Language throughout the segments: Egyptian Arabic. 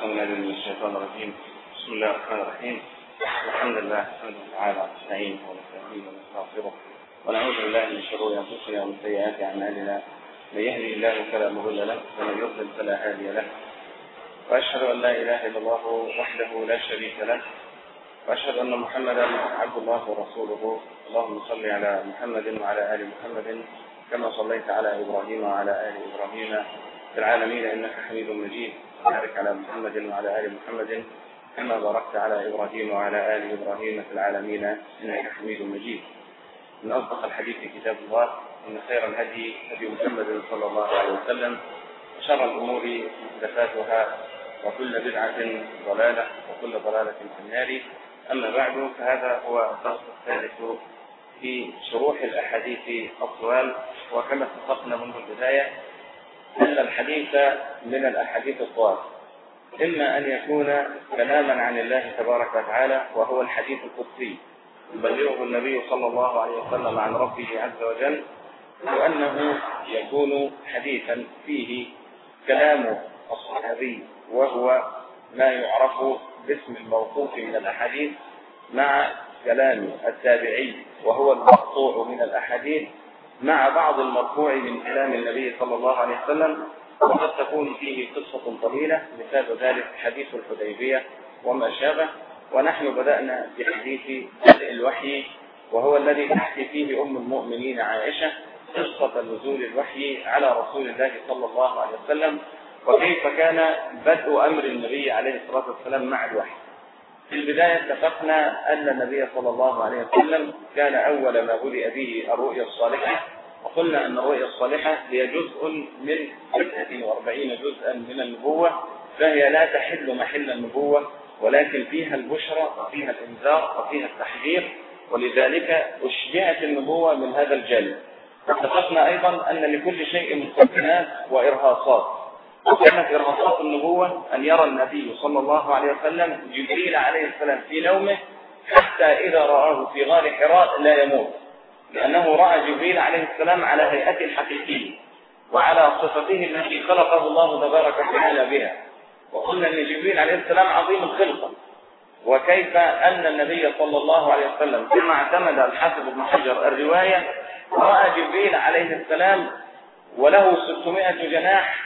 السميع من الشيطان الرجيم بسم الله الرحمن الرحيم الحمد لله سبحانه وتعالى نستعينه ونستهديه ونستغفره ونعوذ بالله من شرور انفسنا ومن سيئات اعمالنا من يهدي الله فلا مضل له ومن يضلل فلا هادي له واشهد ان لا اله الا الله وحده لا شريك له واشهد ان محمدا عبد الله ورسوله اللهم صل على محمد وعلى ال محمد كما صليت على ابراهيم وعلى ال ابراهيم في العالمين انك حميد مجيد وبارك على محمد وعلى ال محمد كما باركت على ابراهيم وعلى ال ابراهيم في العالمين انك حميد مجيد من اصدق الحديث كتاب الله وان خير الهدي هدي محمد صلى الله عليه وسلم وشر الامور محدثاتها وكل بدعه ضلاله وكل ضلاله في النار اما بعد فهذا هو الدرس الثالث في شروح الاحاديث الطوال وكما اتفقنا منذ البدايه ان الحديث من الاحاديث الطوال اما ان يكون كلاما عن الله تبارك وتعالى وهو الحديث القدسي يبلغه النبي صلى الله عليه وسلم عن ربه عز وجل وانه يكون حديثا فيه كلام الصحابي وهو ما يعرف باسم الموقوف من الاحاديث مع كلام التابعي وهو المقطوع من الاحاديث مع بعض المرفوع من كلام النبي صلى الله عليه وسلم وقد تكون فيه قصة طويلة مثال ذلك حديث الحديبية وما شابه ونحن بدأنا بحديث بدء الوحي وهو الذي تحكي فيه أم المؤمنين عائشة قصة نزول الوحي على رسول الله صلى الله عليه وسلم وكيف كان بدء أمر النبي عليه الصلاة والسلام مع الوحي في البداية اتفقنا أن النبي صلى الله عليه وسلم كان أول ما بدأ به الرؤيا الصالحة وقلنا أن الرؤيا الصالحة هي جزء من 46 جزءا من النبوة فهي لا تحل محل النبوة ولكن فيها البشرى وفيها الإنذار وفيها التحذير ولذلك أشبعت النبوة من هذا الجانب اتفقنا أيضا أن لكل شيء مقدمات وإرهاصات وكانت إرهاصات النبوة أن يرى النبي صلى الله عليه وسلم جبريل عليه السلام في نومه حتى إذا رآه في غار حراء لا يموت لأنه رأى جبريل عليه السلام على هيئته الحقيقية وعلى صفته التي خلقه الله تبارك وتعالى بها وقلنا أن جبريل عليه السلام عظيم الخلقة وكيف أن النبي صلى الله عليه وسلم كما اعتمد الحافظ ابن حجر الرواية رأى جبريل عليه السلام وله 600 جناح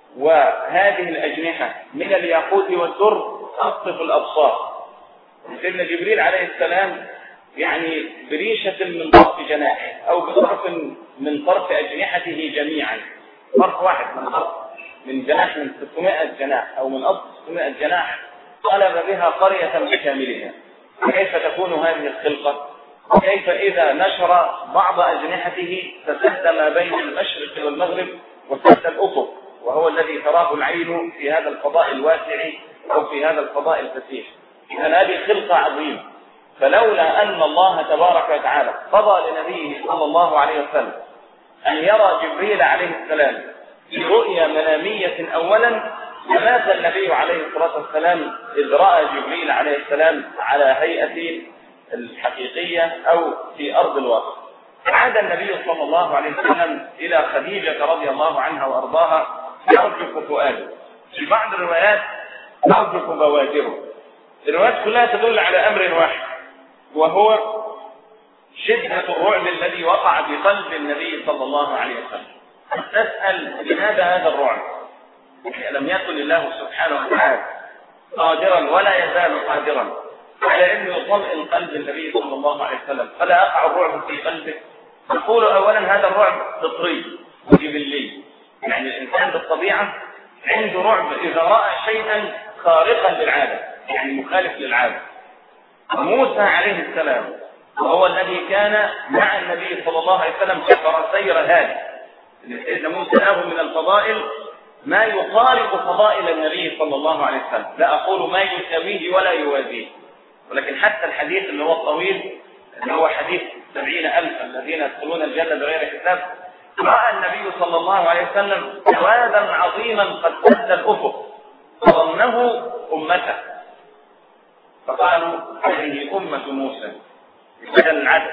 وهذه الأجنحة من الياقوت والدر تخطف الأبصار سيدنا جبريل عليه السلام يعني بريشة من طرف جناحه أو بطرف من طرف أجنحته جميعا طرف واحد من طرف من جناح من 600 جناح أو من أصل 600 جناح قلب بها قرية بكاملها كيف تكون هذه الخلقة كيف إذا نشر بعض أجنحته فسد ما بين المشرق والمغرب وسد الأفق وهو الذي تراه العين في هذا الفضاء الواسع أو في هذا الفضاء الفسيح إذا هذه خلقة عظيمة فلولا أن الله تبارك وتعالى قضى لنبيه صلى الله عليه وسلم أن يرى جبريل عليه السلام في رؤيا منامية أولا فمات النبي عليه الصلاة والسلام إذ رأى جبريل عليه السلام على هيئة الحقيقية أو في أرض الواقع عاد النبي صلى الله عليه وسلم إلى خديجة رضي الله عنها وأرضاها يرجف فؤاده في بعض الروايات ترجف بوادره الروايات كلها تدل على أمر واحد وهو شدة الرعب الذي وقع في قلب النبي صلى الله عليه وسلم تسأل لماذا هذا الرعب لم يكن الله سبحانه وتعالى قادرا ولا يزال قادرا على انه يطمئن قلب النبي صلى الله عليه وسلم فلا يقع الرعب في قلبه نقول اولا هذا الرعب فطري وجبلي يعني الانسان بالطبيعه عنده رعب اذا راى شيئا خارقا للعاده يعني مخالف للعاده موسى عليه السلام وهو الذي كان مع النبي صلى الله عليه وسلم سفر سير هادي سيدنا موسى له من الفضائل ما يقارب فضائل النبي صلى الله عليه وسلم لا أقول ما يساويه ولا يوازيه ولكن حتى الحديث اللي هو الطويل اللي هو حديث سبعين ألف الذين يدخلون الجنة بغير حساب رأى النبي صلى الله عليه وسلم سوادا عظيما قد سد الأفق فظنه أمته فقالوا هذه أمة موسى بدل العدد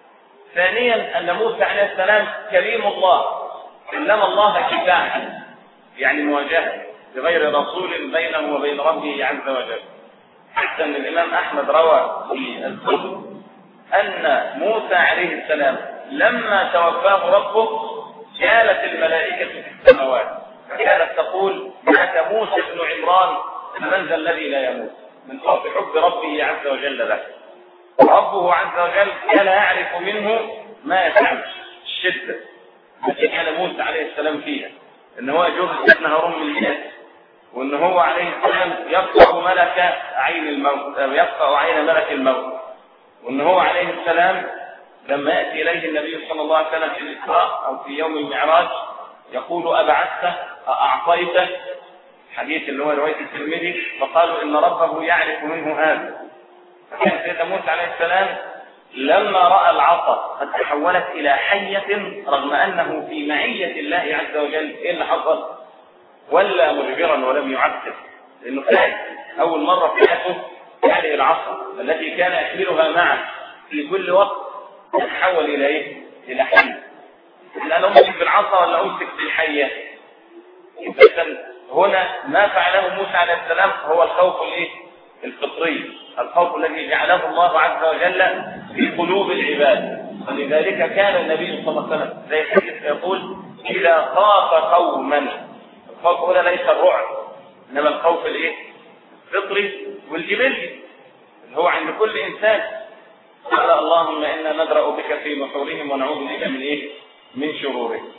ثانيا أن موسى عليه السلام كريم الله إنما الله شفاعا يعني مواجهة بغير رسول بينه وبين ربه عز وجل حتى ان الامام احمد روى في الكتب ان موسى عليه السلام لما توفاه ربه جالت الملائكه في السماوات فكانت تقول مات موسى بن عمران من ذا الذي لا يموت من خوف حب ربه عز وجل له ربه عز وجل كان يعرف منه ما يفعل الشده التي كان موسى عليه السلام فيها ان هو يجوز سيدنا هارون من الناس وان هو عليه السلام يقطع ملك عين الموت او يقطع عين ملك الموت وان هو عليه السلام لما ياتي اليه النبي صلى الله عليه وسلم في الاسراء او في يوم المعراج يقول ابعثته اعطيته حديث اللي هو روايه الترمذي فقالوا ان ربه يعرف منه هذا فكان سيدنا موسى عليه السلام لما راى العصا قد تحولت الى حيه رغم انه في معيه الله عز وجل ايه اللي حصل؟ ولا مجبرا ولم يعكر لانه خايف اول مره في حياته هذه العصا التي كان يحملها معه في كل وقت تتحول الى ايه؟ الى حيه انا امسك بالعصا ولا امسك بالحيه؟ اذا هنا ما فعله موسى عليه السلام هو الخوف الايه؟ الفطري الخوف الذي جعله الله عز وجل في قلوب العباد ولذلك كان النبي صلى الله عليه وسلم زي الحديث يقول اذا خاف قوما الخوف هنا ليس الرعب انما الخوف الايه؟ الفطري والجبلي اللي هو عند كل انسان قال اللهم انا ندرا بك في نحورهم ونعوذ بك من ايه؟ من شرورهم.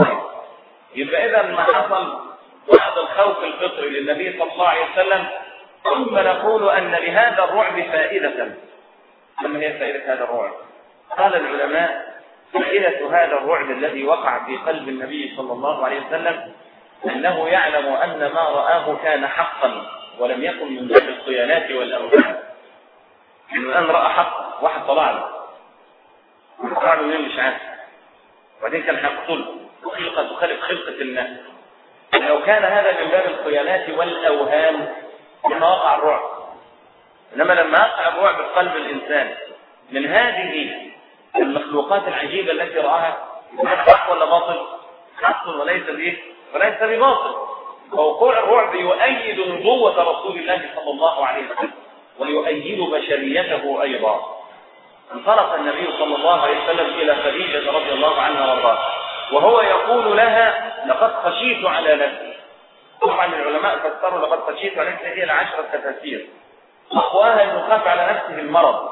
يبقى اذا ما حصل بعد الخوف الفطري للنبي صلى الله عليه وسلم ثم نقول ان لهذا الرعب فائده. ما هي فائده هذا الرعب؟ قال العلماء فائده هذا الرعب الذي وقع في قلب النبي صلى الله عليه وسلم انه يعلم ان ما رآه كان حقا ولم يكن من باب الخيانات والاوهام. انه الان راى حقا واحد طلع له طلع له منين مش عارف وبعدين كان هيقتله خلقه تخالف خلقه الناس لو كان هذا من باب الخيانات والاوهام لما وقع الرعب انما لما وقع الرعب في قلب الانسان من هذه المخلوقات العجيبه التي راها حق ولا باطل؟ حق وليس بايه؟ وليس بباطل ووقوع الرعب يؤيد نبوه رسول الله صلى الله عليه وسلم ويؤيد بشريته ايضا انطلق النبي صلى الله عليه وسلم الى خديجه رضي الله عنها وارضاها وهو يقول لها لقد خشيت على نفسي طبعا العلماء فسروا لقد خشيت على نفسي هي العشره تفاسير اقواها انه خاف على نفسه المرض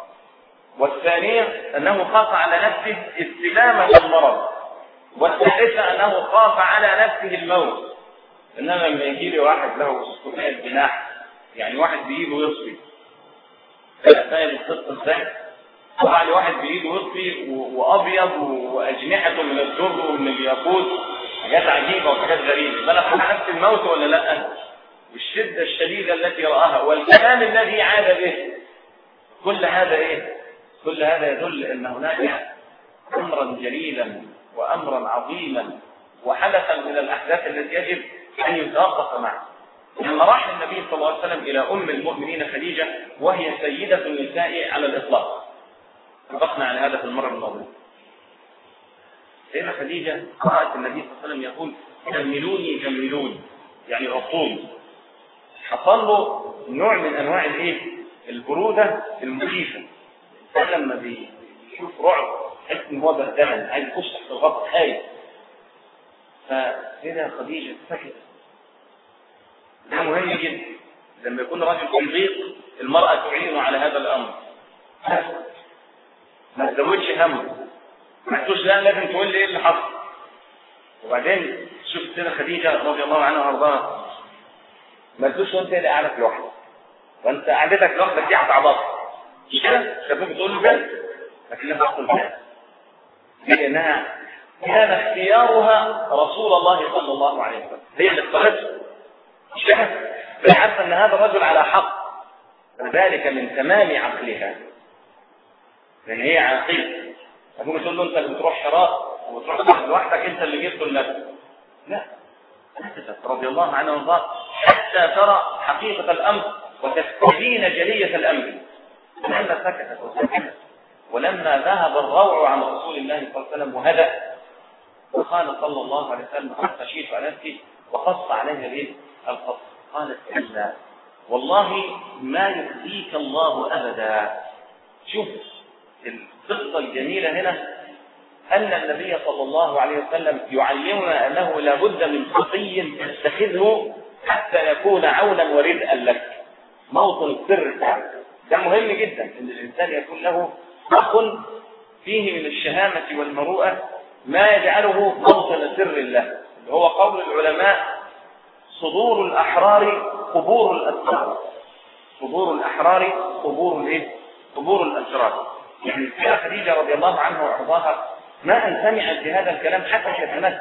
والثانيه انه خاف على نفسه استلامه المرض والثالثه انه خاف على نفسه الموت انما لما يجي لي واحد له سكونات جناح يعني واحد بايده يصفي فاهم القصه ازاي؟ طبعا واحد بايده يصفي وابيض واجنحته من الدر ومن الياقوت حاجات عجيبه وحاجات غريبه فانا خاف نفس الموت ولا لا؟ والشده الشديده التي راها والكلام الذي عاد به كل هذا ايه؟ كل هذا يدل ان هناك امرا جليلا وامرا عظيما وحدثا من الاحداث التي يجب ان يتوقف معه لما راح النبي صلى الله عليه وسلم الى ام المؤمنين خديجه وهي سيده النساء على الاطلاق اتفقنا على هذا في المره الماضيه سيدة خديجة رأت النبي صلى الله عليه وسلم يقول جملوني جملوني يعني غطوني حصل له نوع من انواع الايه؟ البروده المخيفه الانسان لما بيشوف رعب يحس ان هو بهدلن عايز يخش تحت الغطا خايف فسيدة خديجة سكتت ده مهم جدا لما يكون راجل في ضيق المرأة تعينه على هذا الأمر ما تزودش همه ما تقولش لا لازم تقول لي ايه اللي حصل وبعدين شوف سيدة خديجة رضي الله عنها وارضاها ما تقولش وانت اللي قاعدك لوحدك وانت قعدتك لوحدك دي هتعبطك مش كده؟ كانت بتقول له كده لكن لم تحصل كده لانها كان اختيارها رسول الله صلى الله عليه وسلم هي اللي اختارته مش كده؟ فعارفه ان هذا الرجل على حق ذلك من تمام عقلها لان هي عاقله هتقوم تقول له انت اللي بتروح حراء وتروح لوحدك انت اللي جبته لنفسك لا سكتت رضي الله عنها وارضاها حتى ترى حقيقه الامر وتستبين جليه الامر لما سكتت وسكتت ولما ذهب الروع عن رسول الله صلى الله عليه وسلم وهدأ وقال صلى الله عليه وسلم قد خشيت على نفسي وقص عليها الايه؟ القصر قالت كلا والله ما يخزيك الله أبدا شوف القصة الجميلة هنا أن النبي صلى الله عليه وسلم يعلمنا أنه لابد من خطي تتخذه حتى يكون عونا ورزقا لك موطن السر بتاعك ده مهم جدا ان الانسان يكون له اخ فيه من الشهامة والمروءة ما يجعله موطن سر الله اللي هو قول العلماء صدور الأحرار قبور الأسرار صدور الأحرار قبور الايه؟ قبور الأسرار يعني السيدة خديجة رضي الله عنها وأرضاها ما أن سمعت بهذا الكلام حتى شتمت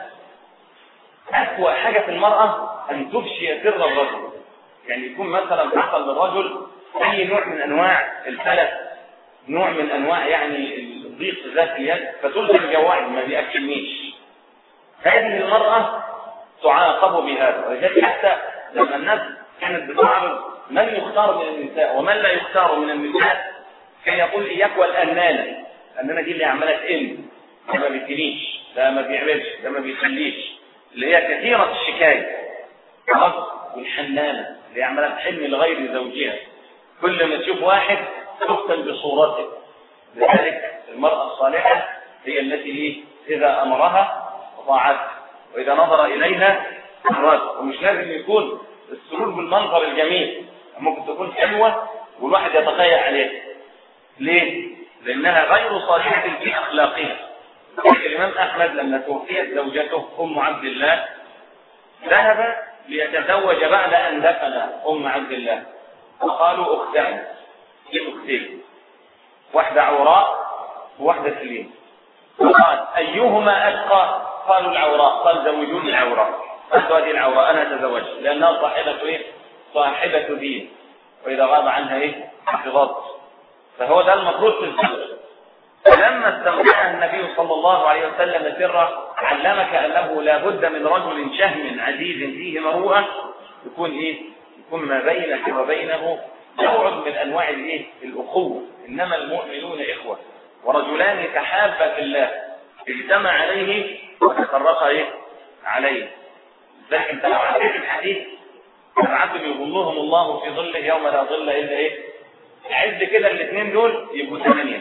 أسوأ حاجة في المرأة أن تفشي سر الرجل يعني يكون مثلا حصل للرجل أي نوع من أنواع الفلس نوع من أنواع يعني الضيق ذات اليد فتلزم جواعي ما بيأكلنيش هذه المرأة تعاقب بهذا ولذلك حتى لما الناس كانت بتعرض من يختار من النساء ومن لا يختار من النساء كان يقول إياك والأنانة أننا دي اللي عمالة تقل ده ما بيتنيش ده ما بيعملش ده ما بيخليش اللي هي كثيرة الشكاية خلاص والحنانة اللي هي عمالة تحن لغير زوجها كل ما تشوف واحد تفتن بصورته لذلك المرأة الصالحة هي التي إذا أمرها طاعتها وإذا نظر إليها أمرت ومش لازم يكون السرور بالمنظر الجميل ممكن تكون حلوة والواحد يتخيل عليها ليه؟ لأنها غير صالحة في أخلاقها الإمام أحمد لما توفيت زوجته أم عبد الله ذهب ليتزوج بعد أن دفن أم عبد الله وقالوا أختان في أختين واحدة عوراء وواحدة سليم فقال أيهما أتقى قالوا العوراء قال زوجوني العوراء قالت هذه العوراء أنا أتزوج لأنها صاحبة إيه؟ صاحبة دين وإذا غاب عنها إيه؟ حفظت فهو ده المفروض في الزوج فلما استودع النبي صلى الله عليه وسلم سره علمك أنه لا بد من رجل شهم عزيز فيه مروءة يكون إيه؟ يكون ما بينك وبينه نوع من أنواع الإيه؟ الأخوة إنما المؤمنون إخوة ورجلان تحابا في الله اجتمع عليه وتفرقا إيه؟ عليه ذلك انت لو عديت الحديث سبعة يظلهم الله في ظله يوم لا ظل إلا إيه؟ عد كده الاثنين دول يبقوا ثمانية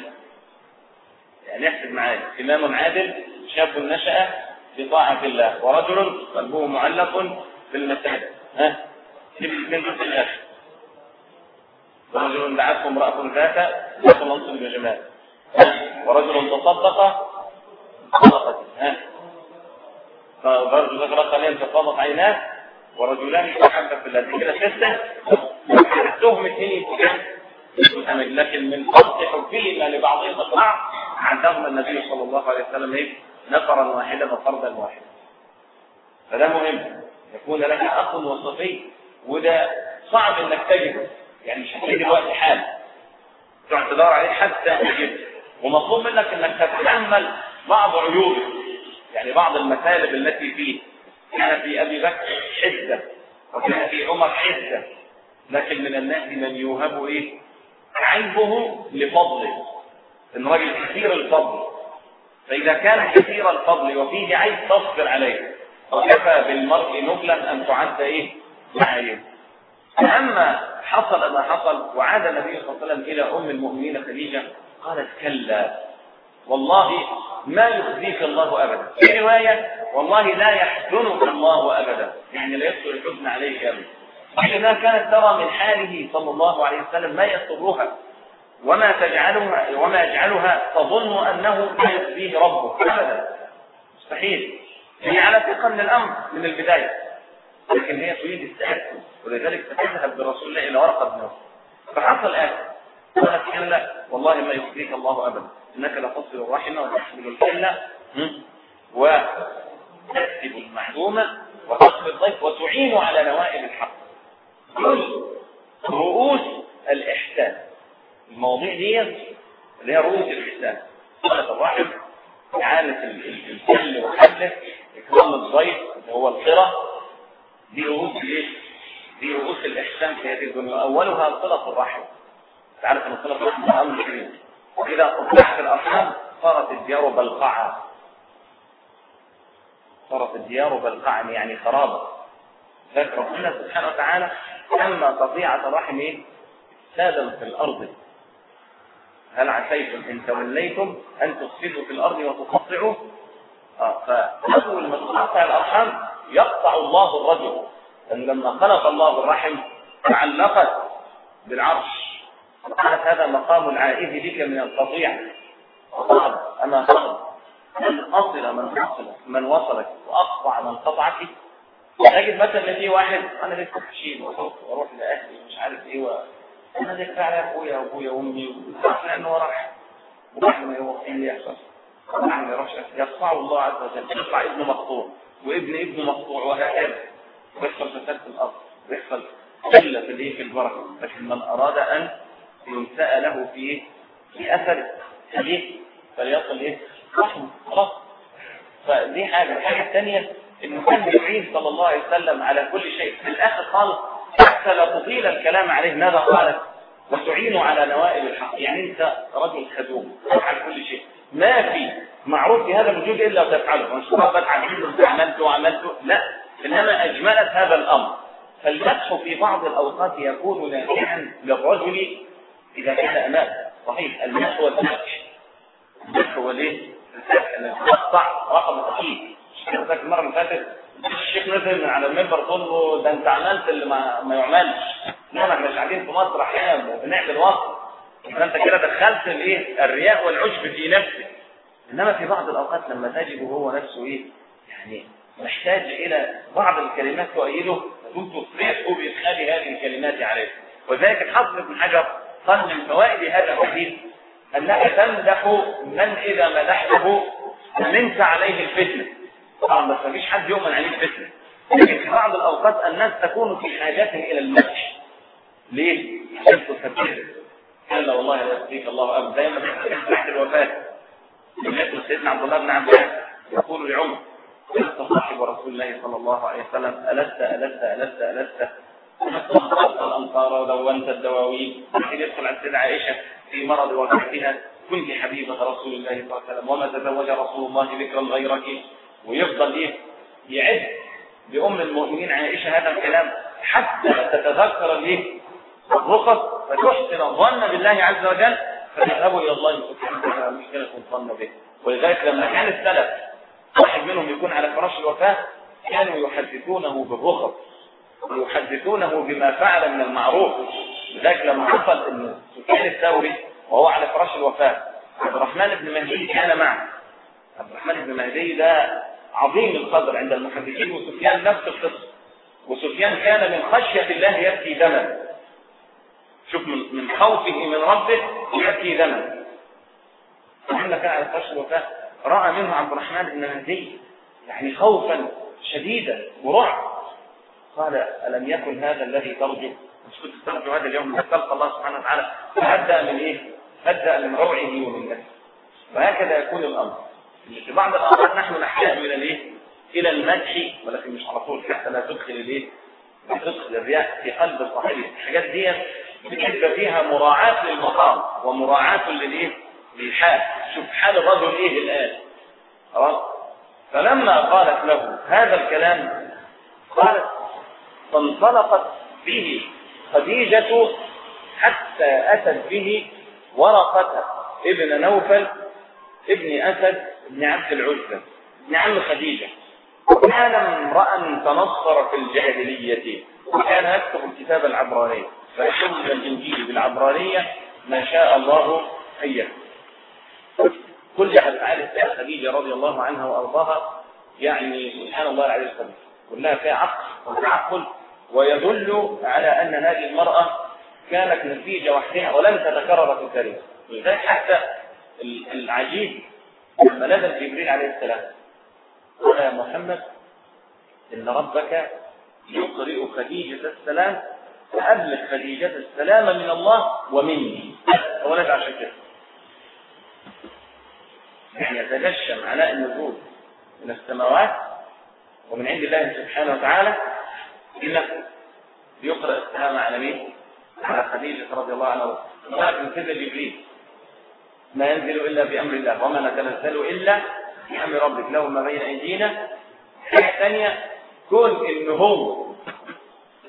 يعني احسب معايا إمام عادل شاب نشأ بطاعة الله ورجل قلبه معلق في المساجد ها سيب الاثنين دول في الآخر ورجل دعته امرأة ذات ذات منصب وجمال ورجل تصدق صدقة ها فرجل ذكر قليلا تفاضت عيناه ورجلان تحبا في الله كده ستة تهم اثنين اتجاه لكن من فرط حبهما لبعضهم البعض عندهم النبي صلى الله عليه وسلم ايه نفرا واحدا وفردا واحدا فده مهم يكون لك اخ وصفي وده صعب انك تجده يعني مش هتلاقي دلوقتي حال تقعد تدور عليه حتى تجده ومطلوب منك انك تتحمل بعض عيوبه يعني بعض المثالب التي فيه كان في ابي بكر حده وكان في عمر حده لكن من الناس من يوهب ايه عيبه لفضله ان راجل كثير الفضل فاذا كان كثير الفضل وفيه عيب تصبر عليه وكفى بالمرء نبلا ان تعد ايه معايب فاما حصل ما حصل وعاد النبي صلى الله عليه وسلم الى ام المؤمنين خديجه قالت كلا والله ما يخزيك الله ابدا في روايه والله لا يحزنك الله ابدا يعني لا يصل الحزن عليك ابدا لأنها كانت ترى من حاله صلى الله عليه وسلم ما يسرها وما تجعلها وما يجعلها تظن انه لا يخزيه ربه ابدا مستحيل هي على ثقه من الامر من البدايه لكن هي تريد التاكد ولذلك تذهب برسول الله الى ورقه بن فحصل اخر قالت كلا والله ما يخزيك الله ابدا انك لتصل الرحمه وتحمل الكله وتكسب المعلومه وتصل الضيف وتعين على نوائب الحق رؤوس الاحسان المواضيع دي اللي هي رؤوس الاحسان صلاه الرحم اعانه الكل وحله اكرام الضيف اللي هو القرى دي رؤوس الايه؟ دي رؤوس الاحسان في هذه الدنيا اولها صله الرحم تعرف ان صله الرحم امر كبير واذا قطعت الارحام صارت الديار بلقعه صارت الديار بلقعا يعني خرابه لكن ربنا سبحانه وتعالى سمى قطيعة الرحم ايه؟ سادا في الأرض هل عسيتم إن توليتم أن تفسدوا في الأرض وتقطعوا آه فأول ما تقطع الأرحام يقطع الله الرجل أن لما خلق الله الرحم تعلقت بالعرش وقالت هذا مقام العائد بك من القطيع صعب أما صعب من أصل من وصلك من وصلك وأقطع من قطعك تجد مثلا ان في واحد انا لسه حشيم واروح لاهلي ومش عارف ايه و... انا ذكر على ابويا وابويا وامي لانه راح وراح ما يوقف اللي يحصل راح ما يروحش يقطعه الله عز وجل يطلع ابنه مقطوع وابن ابنه مقطوع وهكذا ويحصل فساد في الارض ويحصل قله في الايه في البركه لكن من اراد ان ينسأ له في في اثر حديث فليصل ايه رحمه خلاص فدي حاجه الحاجه الثانيه انه كان يعين صلى الله عليه وسلم على كل شيء في الاخر قال حتى لا تطيل الكلام عليه ماذا قال وتعين على نوائل الحق يعني انت رجل خدوم تفعل كل شيء ما في معروف في هذا الوجود الا وتفعله مش فقط عملته عملته وعملته لا انما اجملت هذا الامر فالمدح في بعض الاوقات يكون نافعا للرجل اذا كان امام صحيح المدح هو الفتح المدح هو ليه؟ الفتح انك تقطع رقم اكيد ذاك المره اللي فاتت الشيخ نزل من على المنبر تقول له ده انت عملت اللي ما, ما يعملش انما احنا مش قاعدين في مصر احيانا بنعمل وصف فانت كده دخلت الايه الرياء والعجب في نفسك انما في بعض الاوقات لما تجد هو نفسه ايه يعني محتاج الى بعض الكلمات تؤيده تكون تفرحه بادخال هذه الكلمات عليه وذلك الحافظ ابن حجر قال من فوائد هذا الحديث انك تمدح من اذا مدحته منت عليه الفتنه طبعا بس ما فيش حد يؤمن عليه الفتنه لكن في بعض الاوقات الناس تكون في حاجه الى المدح ليه؟ عشان تثبته قال والله لا يهديك الله ابدا دايما بعد الوفاه يقول سيدنا عبد الله بن عباس يقول لعمر انت صاحب رسول الله صلى الله عليه وسلم الست الست الست الست خلقت الامطار ودونت الدواوين لكن يدخل على السيده عائشه في مرض وفاتها كنت حبيبه رسول الله صلى الله عليه وسلم وما تزوج رسول الله ذكرا غيرك ويفضل ايه يعد لأم المؤمنين عائشة هذا الكلام حتى تتذكر الايه الرخص فتحسن الظن بالله عز وجل فتذهبوا الى الله سبحانه وتعالى مشكلة الظن به ولذلك لما كان السلف واحد منهم يكون على فراش الوفاة كانوا يحدثونه بالرخص ويحدثونه بما فعل من المعروف لذلك لما حصل ان سفيان الثوري وهو على فراش الوفاة عبد الرحمن بن مهدي كان معه عبد الرحمن بن مهدي ده عظيم القدر عند المحدثين وسفيان نفس القصه وسفيان كان من خشية الله يبكي دما شوف من, من خوفه من ربه يبكي دما لما كان على فرش الوفاة رأى منه عبد الرحمن بن مهدي يعني خوفا شديدا ورعب قال ألم يكن هذا الذي ترجو مش كنت ترجو هذا اليوم تلقى الله سبحانه وتعالى فأدى من إيه؟ أدى من روعه ومن نفسه وهكذا يكون الأمر في بعض الأوقات نحن نحتاج إلى الإيه؟ إلى المدح ولكن مش على طول حتى لا تدخل الإيه؟ تدخل الرياء في قلب الصحيح الحاجات دي بتبقى فيها مراعاة للمقام ومراعاة للإيه؟ للحال شوف حال الرجل إيه الآن خلاص فلما قالت له هذا الكلام قالت فانطلقت به خديجة حتى أتت به ورقة ابن نوفل ابن أسد بن عبد العزة ابن عم خديجة كان امرأ تنصر في الجاهلية وكان يكتب الكتاب العبراني فيكتب من الإنجيل بالعبرانية ما شاء الله أن يكتب كل أفعال السيدة خديجة رضي الله عنها وأرضاها يعني سبحان الله العلي القدير كلها فيها عقل وتعقل ويدل على أن هذه المرأة كانت نتيجة وحدها ولن تتكرر في التاريخ لذلك حتى العجيب لما نزل جبريل عليه السلام قال يا محمد إن ربك يقرئ خديجة السلام فأبلغ خديجة السلام من الله ومني أولا عشان كده يعني يتجشم عناء النزول من السماوات ومن عند الله سبحانه وتعالى إنه يقرأ السلام على مين؟ على خديجة رضي الله عنها ولكن كذا جبريل ما ينزل إلا بأمر الله وما نتنزل إلا بأمر ربك له ما بين أيدينا حاجة ثانية كون إن هو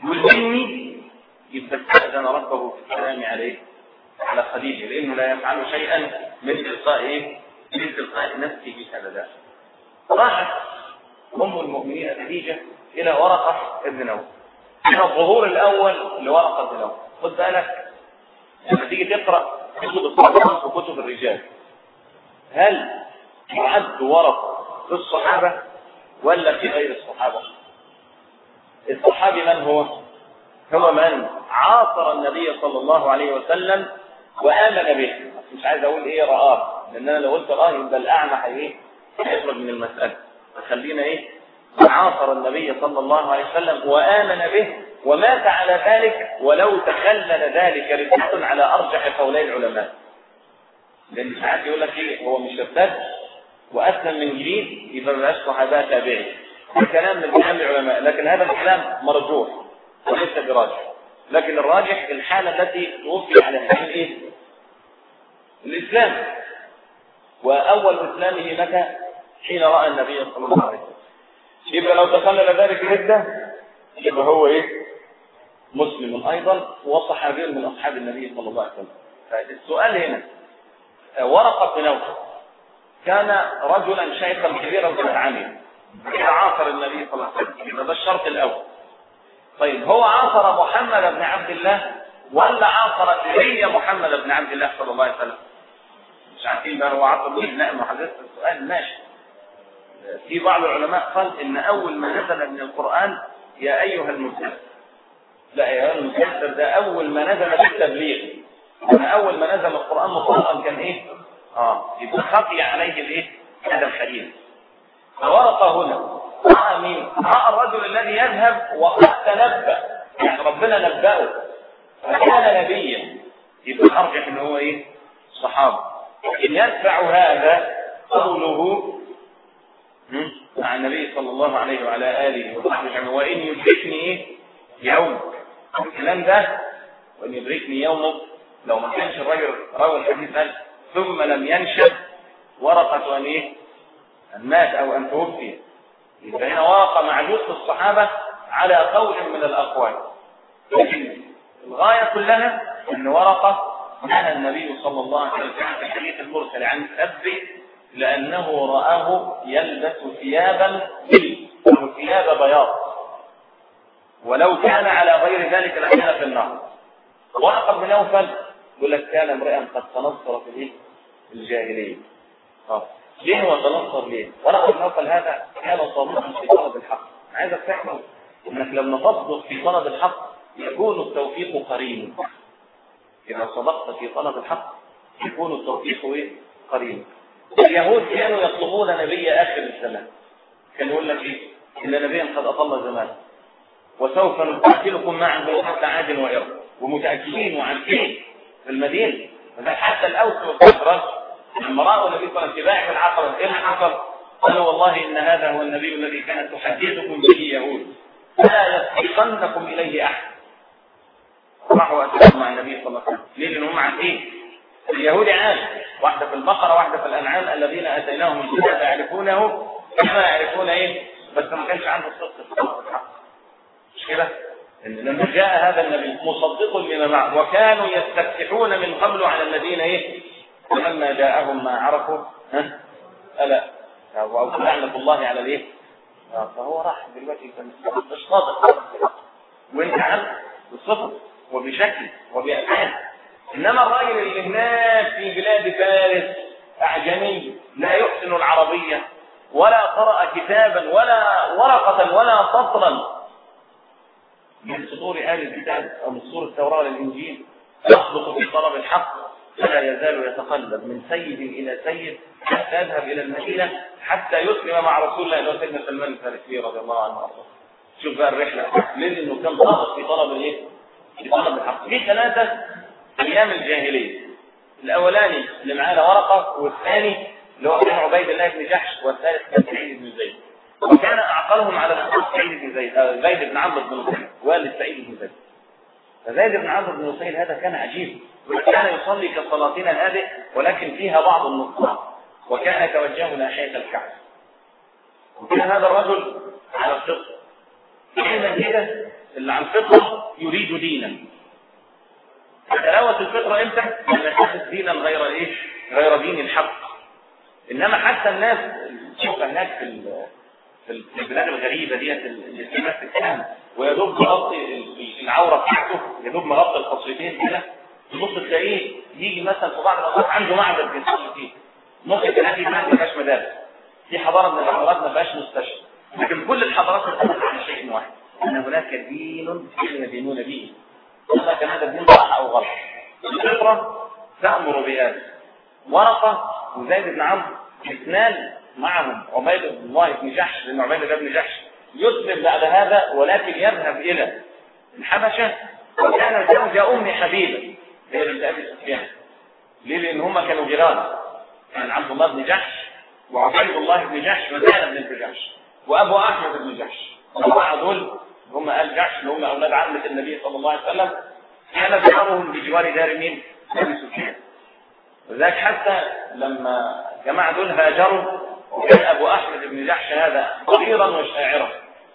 والمني يبقى استأذن ربه في السلام عليه على خديجة لأنه لا يفعل شيئا من تلقاء إيه؟ من تلقاء نفسه أبدا راحت أم المؤمنين خديجة إلى ورقة ابن نوف من الظهور الأول لورقة ابن نوف خد بالك لما تيجي تقرأ كتب الصحابة وكتب الرجال هل يعد ورقة في الصحابة ولا في غير الصحابة الصحابي من هو هو من عاصر النبي صلى الله عليه وسلم وآمن به مش عايز أقول إيه رآه لأن أنا لو قلت رآه يبقى الأعمى إيه هيخرج من المسألة فخلينا إيه عاصر النبي صلى الله عليه وسلم وآمن به ومات على ذلك ولو تخلل ذلك ردة على أرجح قولي العلماء لأن ساعات يقول لك إيه هو مش ارتد وأسلم من جديد يبقى ما بقاش صحابة تابعي الكلام من كلام العلماء لكن هذا الكلام مرجوح وليس براجح لكن الراجح الحالة التي توفي على حال ايه الإسلام وأول إسلامه متى حين رأى النبي صلى الله عليه وسلم يبقى لو تخلل ذلك ردة يبقى هو ايه مسلم أيضا وصحابي من أصحاب النبي صلى الله عليه وسلم فالسؤال هنا ورقة بن نوفل كان رجلا شيخا كبيرا في العامل عاصر النبي صلى الله عليه وسلم ده الشرط الأول طيب هو عاصر محمد بن عبد الله ولا عاصر نبي محمد بن عبد الله صلى الله عليه وسلم مش عارفين بقى هو عاصر مين لا ما حدثت السؤال ماشي في بعض العلماء قال ان اول ما نزل من القرآن يا ايها المسلم لا يا ايها المسلم ده اول ما نزل بالتبليغ ان اول ما نزل القرآن مطلقا كان ايه اه يبقى خفي عليه الايه هذا الحديث فورقه هنا رأى مين رأى الرجل الذي يذهب وقد تنبأ يعني ربنا نبأه فكان نبيا يبقى الارجح ان هو ايه صحابه ان يدفع هذا قوله مع النبي صلى الله عليه وعلى آله وصحبه وإن يدركني إيه يوم الكلام ده وإن يدركني يوم لو ما كانش الرجل روى الحديث قال ثم لم ينشب ورقة أن إيه أن مات أو أن توفي يبقى هنا ورقة معجوز في الصحابة على قول من الأقوال لكن الغاية كلها أن ورقة نهى النبي صلى الله عليه وسلم في الحديث المرسل عن الأب لأنه رآه يلبس ثيابا أو ثياب بياض ولو كان على غير ذلك لكان في النار ورقة بن نوفل يقول لك كان امرئا قد تنصر في الايه؟ الجاهلية طب ليه هو تنصر ليه؟ ورقة بن نوفل هذا كان صادقا في طلب الحق عايزك تحفظ انك لما تصدق في طلب الحق يكون التوفيق قريب إذا صدقت في طلب الحق يكون التوفيق ايه؟ قريب اليهود كانوا يطلبون نبي آخر الزمان كان يقول لك ايه إن نبيا قد أطل زمان وسوف نقاتلكم معا بوقت عاد وإرم ومتأكدين وعارفين في المدينة حتى الأوس والخزرج لما رأوا النبي صلى الله عليه وسلم في العقبة إيه اللي حصل؟ قالوا والله إن هذا هو النبي الذي كانت تحدثكم به يهود فلا يسبقنكم إليه أحد راحوا أتوا مع النبي صلى الله عليه وسلم ليه؟ لأن هم عارفين اليهود عاد واحدة في البقرة واحدة في الأنعام الذين أتيناهم الكتاب يعرفونه كما يعرفون إيه بس ما كانش عنده صدق في الحق مش كده؟ إن لما جاء هذا النبي مصدق لما معه وكانوا يستفتحون من قبل على الذين إيه ولما جاءهم ما عرفوا ها ألا أو لعنة الله على الإيه فهو راح دلوقتي مش صادق وانت عارف بالصفر وبشكل وبأفعال إنما الراجل اللي هناك في بلاد فارس أعجمي لا يحسن العربية ولا قرأ كتابا ولا ورقة ولا سطرا من سطور آل الكتاب أو من سطور التوراة للإنجيل يصدق في طلب الحق فلا يزال يتقلب من سيد إلى سيد حتى يذهب إلى المدينة حتى يسلم مع رسول الله اللي هو سيدنا سلمان الفارسي رضي الله عنه وارضاه شوف بقى الرحلة ليه إنه كان صادق في طلب الإيه؟ في طلب الحق في ثلاثة أيام الجاهلية الأولاني اللي معانا ورقة والثاني اللي هو كان عبيد الله بن جحش والثالث كان سعيد بن زيد وكان أعقلهم على الخطوط سعيد بن زيد آه زيد بن عمرو بن نصير والد سعيد بن زيد فزيد بن عمرو بن نصير هذا كان عجيب وكان يصلي كصلاتنا هذه ولكن فيها بعض النقصان وكان توجه ناحية الكعبة وكان هذا الرجل على الصدق علما كده اللي عن فطره يريد دينا تتلوث الفطره امتى؟ لما تاخذ دينا غير ايه؟ غير دين الحق انما حتى الناس تشوف هناك في في البلاد الغريبه ديت اللي في نفس الكلام ويدوب مغطي العوره بتاعته يدوب مغطي القصيتين كده تبص تلاقيه يجي مثلا في بعض الاوقات عنده معبد بيصلي فيه ممكن تلاقي ما فيهاش مدارس في حضاره من الحضارات ما فيهاش مستشفى لكن كل الحضارات تتفق على شيء واحد ان هناك دين يدينون به اما كان هذا الدين صح او غلط الفطره تامر بهذا ورقه وزيد بن عمرو اثنان معهم عبيد الله بن جحش لان عبيد الله بن جحش يسلم بعد هذا ولكن يذهب الى الحبشه وكان زوج ام حبيبه هي بنت ابي سفيان ليه؟ لان هم كانوا جيران كان عبد الله بن جحش وعبيد الله بن جحش وزينب بنت جحش وابو احمد بن جحش الاربعه دول هم ال جحش اللي هم اولاد عمه النبي صلى الله عليه وسلم كان جارهم بجوار دار مين؟ ابي سفيان ولذلك حتى لما جماعة دول هاجروا وكان أبو أحمد بن جحش هذا صغيرا وشاعرا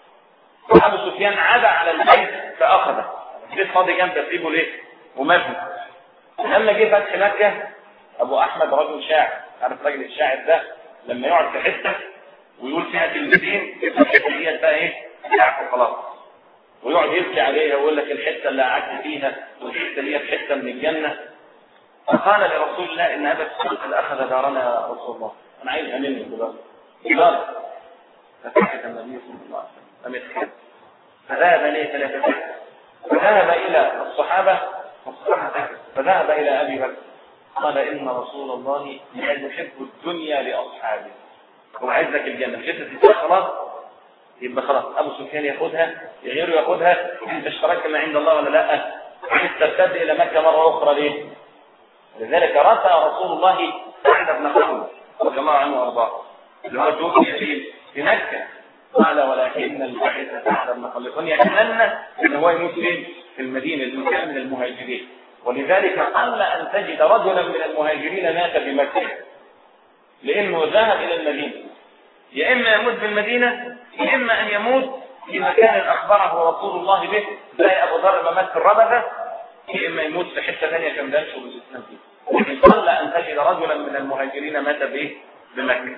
أبو سفيان عاد على البيت فأخذه البيت فاضي جنب تسيبه ليه؟ ومبني لما جه فتح مكة أبو أحمد رجل شاعر عارف راجل الشاعر ده لما يقعد في حتة ويقول فيها كلمتين يبقى الحتة ديت بقى إيه؟ يعرف خلاص ويقعد يبكي عليها ويقول لك الحتة اللي قعدت فيها والحتة ديت حتة من الجنة فقال لرسول الله ان ابا سفيان قد اخذ دارنا يا رسول الله انا عايز امني دلوقتي قال فسكت النبي صلى الله عليه وسلم لم يتكلم فذهب اليه ثلاثه فذهب الى الصحابه والصحابه سكت فذهب الى ابي بكر قال ان رسول الله لا يحب الدنيا لاصحابه هو عايز لك الجنه مش انت خلاص يبقى خلاص ابو سفيان ياخذها غيره ياخذها انت اشتركت ما عند الله ولا لا عايز ترتد الى مكه مره اخرى ليه لذلك رثى رسول الله سعد بن خولة رضي الله عنه وارضاه اللي هو توفي في في مكه قال ولكن البعث سعد بن خولة يتمنى ان هو يموت فين؟ في المدينه المكان من المهاجرين ولذلك قل ان تجد رجلا من المهاجرين مات بمكه لانه ذهب الى المدينه يا اما يموت بالمدينه يا اما ان يموت في مكان اخبره رسول الله به زي ابو ذر ما مات في الربذه يا اما يموت في حته ثانيه كان بينشر الاسلام فيه لكن قل ان تجد رجلا من المهاجرين مات بايه؟ بمكه.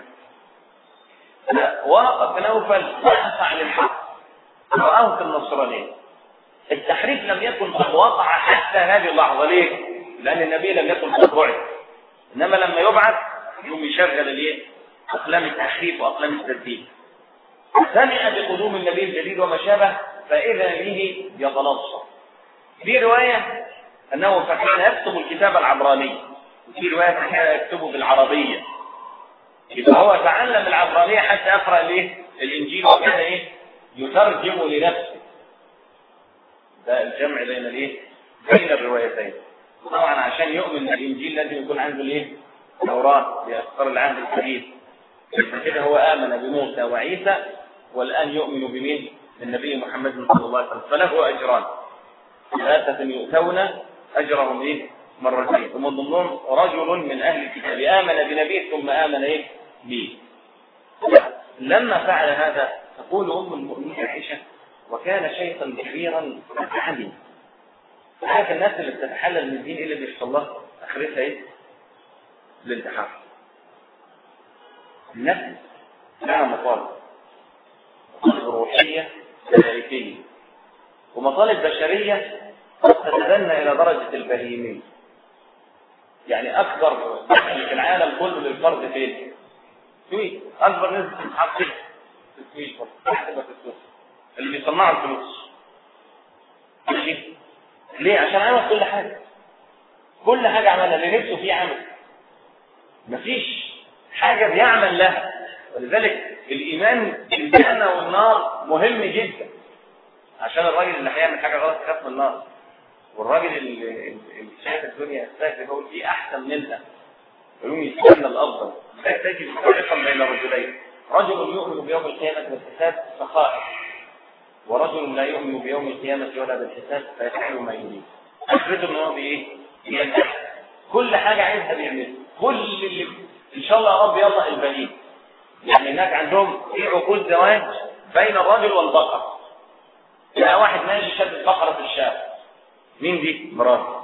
ورقه بن نوفل بحث عن الحق رآه في النصرانيه. التحريف لم يكن قد وقع حتى هذه اللحظه ليه؟ لان النبي لم يكن قد بعث. انما لما يبعث يقوم يشغل الايه؟ اقلام التحريف واقلام التدبير. سمع بقدوم النبي الجديد وما شابه فاذا به يتنصر. في روايه انه فكان يكتب الكتاب العبراني وفي روايه كان يكتبه بالعربيه يبقى هو تعلم العبرانيه حتى يقرا الايه الانجيل وكان ايه يترجم لنفسه ده الجمع بين الايه بين الروايتين طبعا عشان يؤمن بالانجيل لازم يكون عنده الايه توراة بأفكار العهد الجديد كده هو آمن بموسى وعيسى والآن يؤمن بمين؟ بالنبي محمد صلى الله عليه وسلم فله أجران ثلاثة يؤتون أجرهم إيه؟ مرتين ومن ضمنهم رجل من أهل الكتاب آمن بنبيه ثم آمن إيه؟ به لما فعل هذا تقول أم المؤمنين عائشة وكان شيخا كبيرا متعلم عارف الناس اللي بتتحلل من الدين ايه اللي بيحصل لها اخرتها ايه؟ الانتحار النفس لها مطالب مطالب روحيه ملائكيه ومطالب بشريه قد تتدنى الى درجه البهيميه يعني اكبر دخل في العالم كله للفرد فين؟ سويد اكبر نسبه محقق في السويد تحت في السويد اللي بيصنعوا الفلوس ماشي ليه عشان عمل كل حاجه كل حاجه عملها اللي نفسه فيه عمل مفيش حاجه بيعمل لها ولذلك الايمان بالجنه والنار مهم جدا عشان الراجل اللي هيعمل حاجه غلط يخاف من النار والراجل اللي, اللي شايف الدنيا يستهزئ يقول في احسن منها ويقوم يستنى الافضل لا تجد فرقا بين رجلين رجل يؤمن بيوم القيامه بالحساب فخائف ورجل لا يؤمن بيوم القيامة ولا بالحساب فيفعل ما يريد. أثبت إن هو بإيه؟ بينجح. كل حاجة عايزها بيعملها. كل اللي إن شاء الله يا رب يلا البنين. يعني هناك عندهم في عقود زواج بين الرجل والبقر. تلاقي واحد ماشي شد بقرة في الشارع مين دي؟ مراتي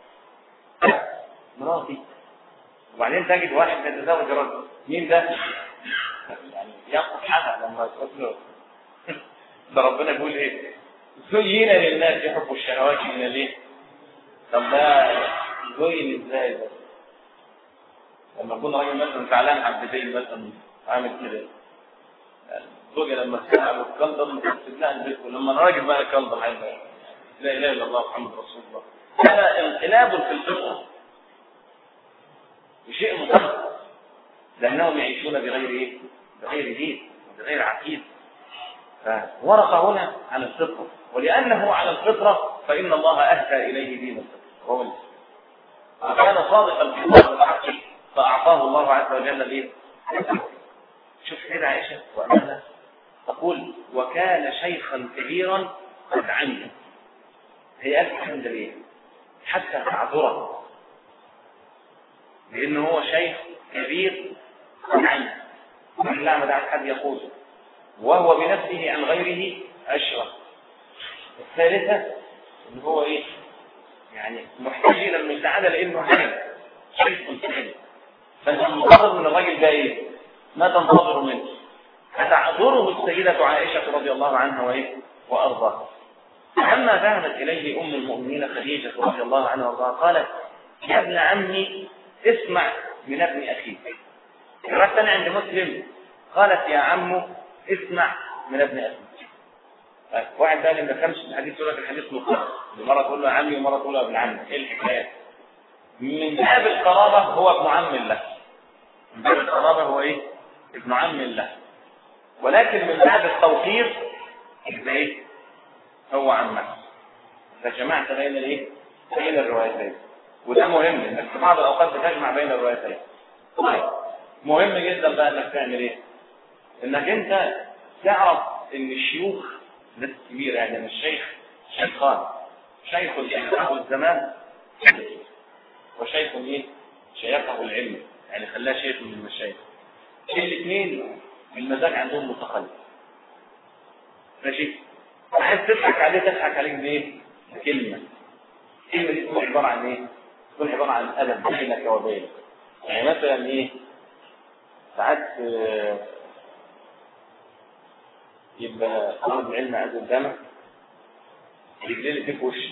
مراتي وبعدين تجد واحد يتزوج رجل مين ده؟ يعني ياخد حاجة لما تقول له ده ربنا بيقول ايه؟ زين للناس يحبوا الشهوات من الايه؟ طب ده زين ازاي ده؟ لما يكون راجل مثلا زعلان حبتين مثلا عامل كده زوجي لما تسمع الكندر تكتب لها البيت ولما انا راجل بقى الكندر لا اله الا الله محمد رسول الله هذا انقلاب في الفطره شيء مطلق لانهم يعيشون بغير ايه؟ بغير دين بغير عقيده فورق هنا على الفطره ولانه على الفطره فان الله اهدى اليه دين الفطره وهو الاسلام وكان صادقا في الله الحق فاعطاه الله عز وجل الايه؟ شوف كده عائشه وامانه تقول وكان شيخا كبيرا قد عمي هي قالت الحمد لله حتى تعذره لأنه هو شيخ كبير قد عمي لا ما دعت حد يقوله وهو بنفسه عن غيره أشرف الثالثة ان هو ايه يعني محتاج الى المساعدة لانه عالم شيخ كبير فانت منتظر من الراجل ده ايه ما تنتظر منه فتعذره السيدة عائشة رضي الله عنها وإيه وأرضاها لما ذهبت إليه أم المؤمنين خديجة رضي الله عنها وأرضاها قالت يا ابن عمي اسمع من ابن أخيك رحت أنا عند مسلم قالت يا عمو اسمع من ابن أخيك طيب واحد بقى ما فهمش الحديث يقول لك الحديث مطلق مرة تقول له عمي ومرة تقول له ابن عمي ايه الحكاية من باب القرابة هو ابن عم له من باب القرابة هو ايه ابن عم له ولكن من باب التوقير يبقى ايه هو عمك فجمعت بين الايه بين الروايتين وده مهم انك في بعض الاوقات بتجمع بين الروايتين طيب مهم جدا بقى انك تعمل ايه انك انت تعرف ان الشيوخ ناس كبيره يعني مش شيخ شيخان شيخ شيخه الزمان وشيخ ايه شيخه العلم يعني خلاه شيخ من المشايخ الاثنين المزاج عندهم متخلف ماشي عايز تضحك عليه تضحك عليك بايه بكلمه الكلمه دي تكون عباره عن ايه تكون عباره عن ادب بينك وبينه يعني مثلا ايه ساعات يبقى طالب العلم قاعد قدامك رجليه اللي في وشي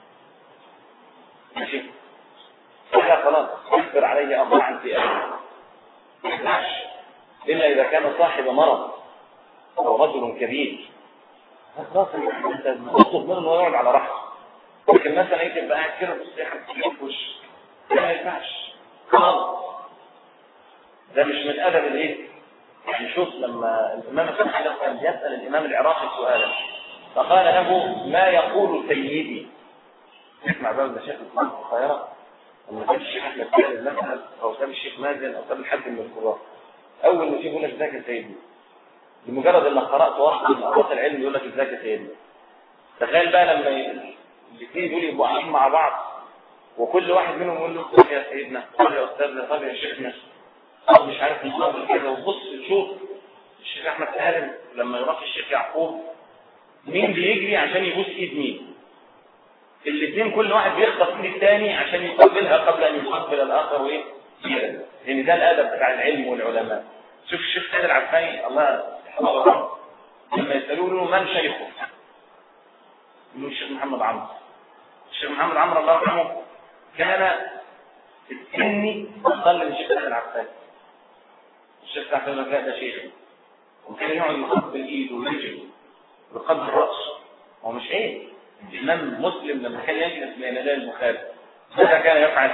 ماشي لا خلاص اصبر علي اضاعا في ابي ما ينفعش إلا إذا كان صاحب مرض أو رجل كبير خلاص أنت تطلب منه إنه يقعد على راحته لكن مثلا أنت تبقى قاعد كده بص حد وش ما ينفعش خلاص ده مش من أدب الإيه؟ يعني شوف لما الإمام الشافعي كان يسأل الإمام العراقي سؤالا فقال له ما يقول سيدي اسمع بقى ده شيخ الإسلام القاهرة لما كان الشيخ أحمد كامل مثلا أو كان الشيخ مازن أو كان حد من الكبار اول ما يقول لك ازيك يا سيدنا بمجرد انك قرات واحد من اقوات العلم يقول لك ازيك يا سيدنا تخيل بقى لما الاثنين دول يبقوا قاعدين مع بعض وكل واحد منهم يقول له طب يا سيدنا طب يا استاذنا طب يا شيخنا طب مش عارف نقابل كده وبص شوف الشيخ احمد سالم لما يروح الشيخ يعقوب مين بيجري عشان يبوس ايد مين الاثنين كل واحد بيخطف ايد الثاني عشان يقبلها قبل ان يقبل الاخر وايه لان ده الادب بتاع العلم والعلماء شوف الشيخ سيد العفاني الله يحفظه لما يسالوه له من شيخه يقولوا الشيخ محمد عمرو الشيخ محمد عمرو الله يرحمه كان السني اقل من الشيخ سيد العفاني الشيخ سيد العفاني كان ده شيخ وكان يقعد يقبل ايده ورجله ويقبل راسه هو مش عيب الامام مسلم لما كان يجلس بين يدي البخاري ماذا كان يفعل؟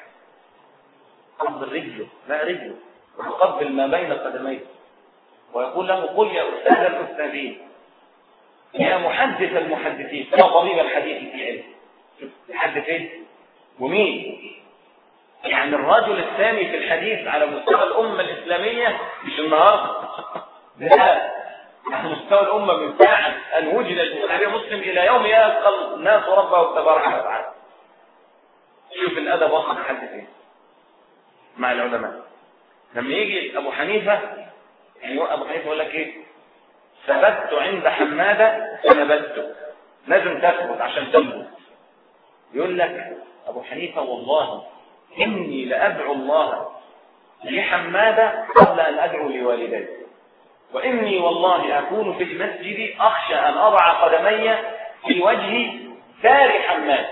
قبل رجله لا رجله ويقبل ما بين قدميه ويقول له قل يا أستاذ الأستاذين يا محدث المحدثين يا طبيب الحديث في علم شوف محدثين ومين يعني الرجل الثاني في الحديث على مستوى الأمة الإسلامية مش النهارده لا على مستوى الأمة من ساعة أن وجد البخاري مسلم إلى يوم يلقى الناس ربه تبارك وتعالى شوف الأدب وصل لحد فين مع العلماء لما يجي ابو حنيفه يعني ابو حنيفه يقول لك ايه ثبت عند حماده فنبت لازم تثبت عشان تثبت يقول لك أبو حنيفة والله إني لأدعو الله لحمادة قبل أن أدعو لوالدي وإني والله أكون في المسجد أخشى أن أضع قدمي في وجه سار حماد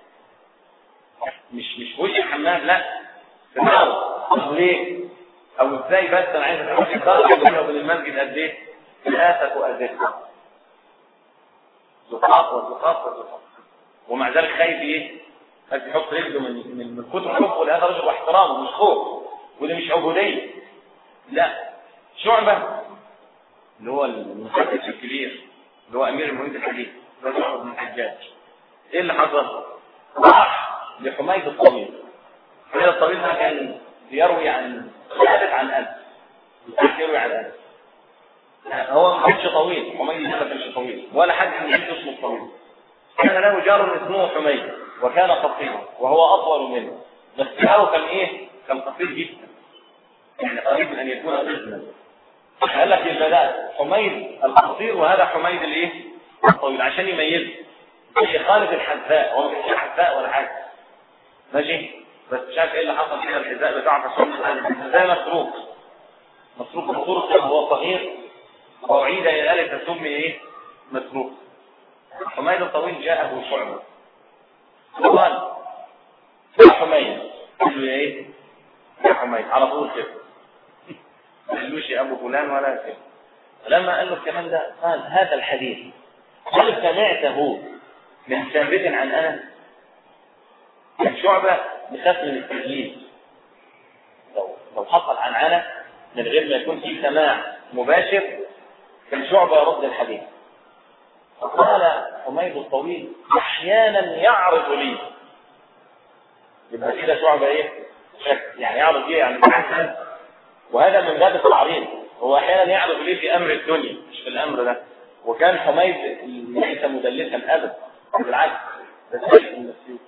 مش مش وجه حماد لا في الأرض ليه؟ أو إزاي بس أنا عايز أقول لك بينه وبين المسجد قد إيه؟ ثلاثة أذرع زقاق وزقاق وزقاق ومع ذلك خايف إيه؟ خايف يحط رجله من من من كتر حبه لهذا الرجل واحترامه مش خوف ودي مش عبودية لا شعبة اللي هو المحدث الكبير اللي هو أمير المؤمنين الحديث اللي هو شعبة بن الحجاج إيه اللي حصل؟ راح لحميد الطويل حميد الطويل ده كان بيروي عن ثابت عن أنس يروي عن أنس هو ما كانش طويل حميد ما كانش طويل ولا حد من عنده اسمه طويل كان له جار اسمه حميد وكان قصيرا وهو أطول منه بس جاره كان إيه؟ كان قصير جدا يعني قريب من أن يكون طفلا قال لك البداء حميد القصير وهذا حميد الايه الطويل عشان يميزه زي خالد الحذاء هو مش حذاء ولا حاجه ماشي بس مش عارف ايه اللي حصل كده الحذاء بتاعه الحذاء مسروق مسروق مسروق هو صغير وأعيد إلى ذلك فسمي إيه؟ مسروق حميد الطويل جاءه شعبة قال يا حميد قال له إيه؟ يا حميد على طول كده ما قالوش يا أبو فلان ولا كده فلما قال له الكلام ده قال هذا الحديث هل سمعته من ثابت عن أنس؟ شعبة بخاف من التجليد لو لو حصل عن أنس من غير ما يكون في سماع مباشر كان شعبة يرد الحديث فقال حميد الطويل احيانا يعرض لي يبقى كده شعبة ايه يعني يعرض لي يعني وهذا من باب التعريض هو احيانا يعرض لي في امر الدنيا مش في الامر ده وكان حميد ليس مدلسا ابدا بالعكس ده سيء من السيوف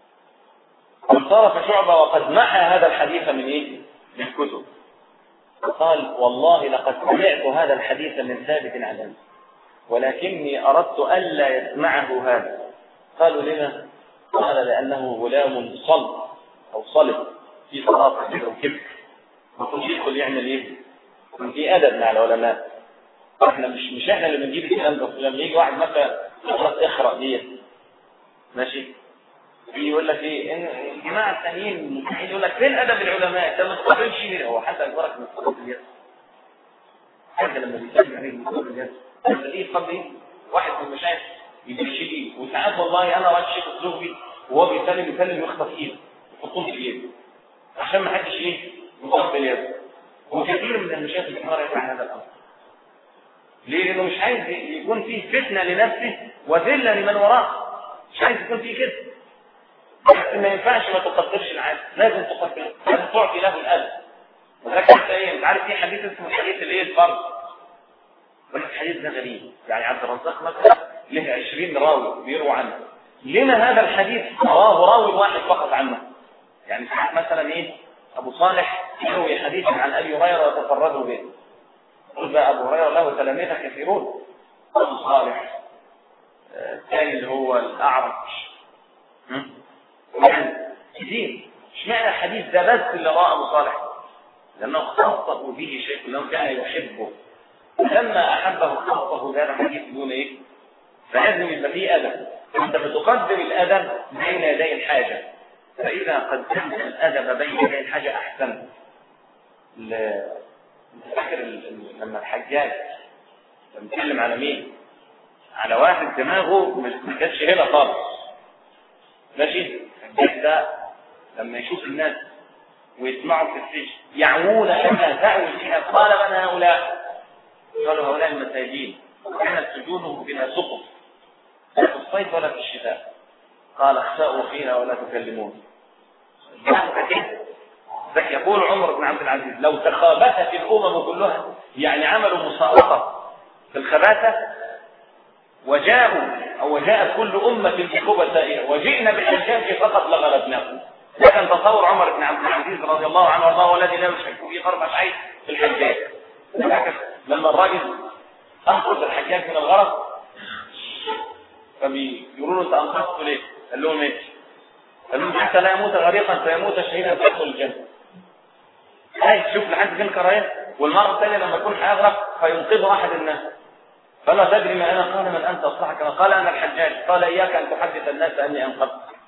انصرف شعبة وقد محى هذا الحديث من ايه من كتب قال والله لقد سمعت هذا الحديث من ثابت عن أنس ولكني أردت ألا يسمعه هذا قالوا لما قال لأنه غلام صلب أو صلب في صلاة أو كبر المفروض يدخل يعمل إيه؟ في أدب مع العلماء احنا مش مش احنا اللي بنجيب الكلام ده لما يجي واحد مثلا خلاص اخرق ديت ماشي يقول لك ايه ان الجماعه الثانيين يقول لك فين ادب العلماء ده ما تقبلش هو حتى البركه من صلاه اليد حتى لما بيسمع عليه من صلاه اليد تلاقيه قبل واحد من المشايخ يجيب شديد وساعات والله انا رايح الشيخ الزهري وهو بيسلم يسلم يخطف ايده يحطهم في ايده عشان ما حدش ايه يقبل يده وكثير من المشايخ الكبار يفعل هذا الامر ليه؟ لانه مش عايز يكون فيه فتنه لنفسه وذله لمن وراه مش عايز يكون فيه كده بس ما ينفعش ما تقدرش العالم لازم تقدر لازم تعطي له الأدب وذلك انت ايه انت عارف في حديث اسمه حديث الايه الفرد ولكن الحديث ده غريب يعني عبد الرزاق مثلا له 20 راوي بيروى عنه لما هذا الحديث رواه راوي واحد فقط عنه يعني مثلا ايه ابو صالح يروي حديثا عن ابي هريره وتفرده به قل بقى ابو هريره له تلاميذ كثيرون ابو صالح الثاني اللي هو الاعرج يعني كثير اشمعنى الحديث ده بس اللي رأى أبو صالح لأنه خطه به شيء لأنه كان يحبه لما أحبه خطه هذا الحديث دون إيه فلازم يبقى فيه أدب أنت بتقدم الأدب بين يدي الحاجة فإذا قدمت الأدب بين يدي الحاجة أحسن فاكر لما الحجاج لما نتكلم على مين على واحد دماغه ما كانتش هنا خالص ماشي ده لما يشوف الناس ويسمعوا في السجن يعوون كما دعوا فيها قال من هؤلاء قالوا هؤلاء المساجين كانت سجونهم بلا سقف لا في الصيف ولا في الشتاء قال اخسأوا فينا ولا تكلمون ذلك يقول عمر بن عبد العزيز لو تخابثت الامم كلها يعني عملوا مسابقه في الخباثه وجاءوا أو جاءت كل أمة بخبثائها وجئنا بالحجاج فقط لغلبناهم لكن تصور عمر بن عبد العزيز رضي الله عنه وارضاه الذي لا يشك فيه ضرب عين في الحجاج لما الراجل أنقذ الحجاج من الغرق فبيقولوا له انت انقذته ليه؟ قال لهم ايه؟ قال لهم حتى لا يموت غريقا فيموت شهيدا فيدخل الجنه. هاي شوف لحد فين كراهيه والمره الثانيه لما يكون هيغرق فينقذه احد الناس. فلا تدري ما انا قال من انت اصلحك قال انا الحجاج قال اياك ان تحدث الناس اني انقذت.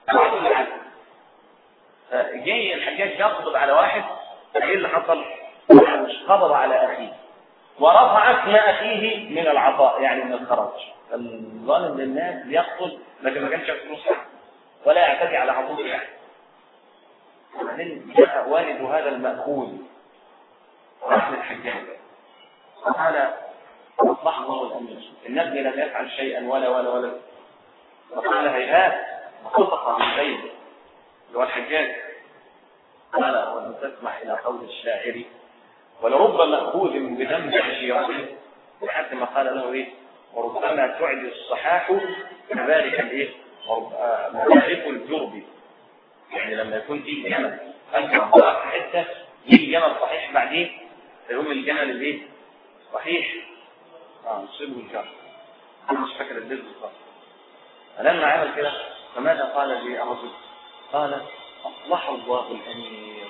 جاي الحجاج يقبض على واحد ايه اللي حصل؟ قبض على اخيه ورفع اسم اخيه من العطاء يعني من الخراج الظالم للناس يقتل لكن ما كانش فلوس ولا يعتدي على حقوق احد وبعدين جاء والد هذا المأخوذ راح للحجاج قال اصلح الله الامر النبي لم يفعل شيئا ولا ولا ولا فقال هيهات وخطق من بيت اللي هو الحجاج قال وان تسمح الى قول الشاعر ولرب مأخوذ بذنب عشيرته لحد ما قال له ايه وربما تعدي الصحاح كذلك الايه مدارك الجرب يعني لما يكون في جمل انت في حته يجي جمل صحيح بعدين يقوم الجمل الايه صحيح اه نصيبه الجرب مش فاكر البيت بالظبط فلما عمل كده فماذا قال لي الرجل قال اصلح الله الامير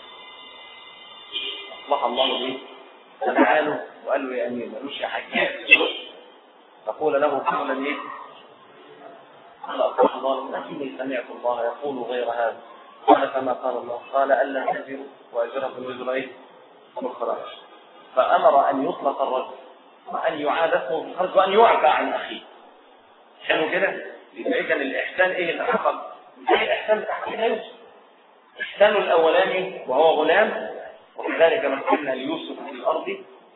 اصلح الله به فدعا وقال له يا امير ملوش يا حجاج فقول له قولا ايه قال اصلح الله لكني سمعت الله يقول غير هذا قال كما قال الله قال الا تزر واجركم وزر ايه الخراج فامر ان يطلق الرجل وان يعاد اسمه في الخرج وان يعفى عن اخيه حلو كده يبقى كان الاحسان ايه اللي حصل زي الاحسان بتاع سيدنا يوسف احسانه الاولاني وهو غلام وكذلك مكنا ليوسف في الارض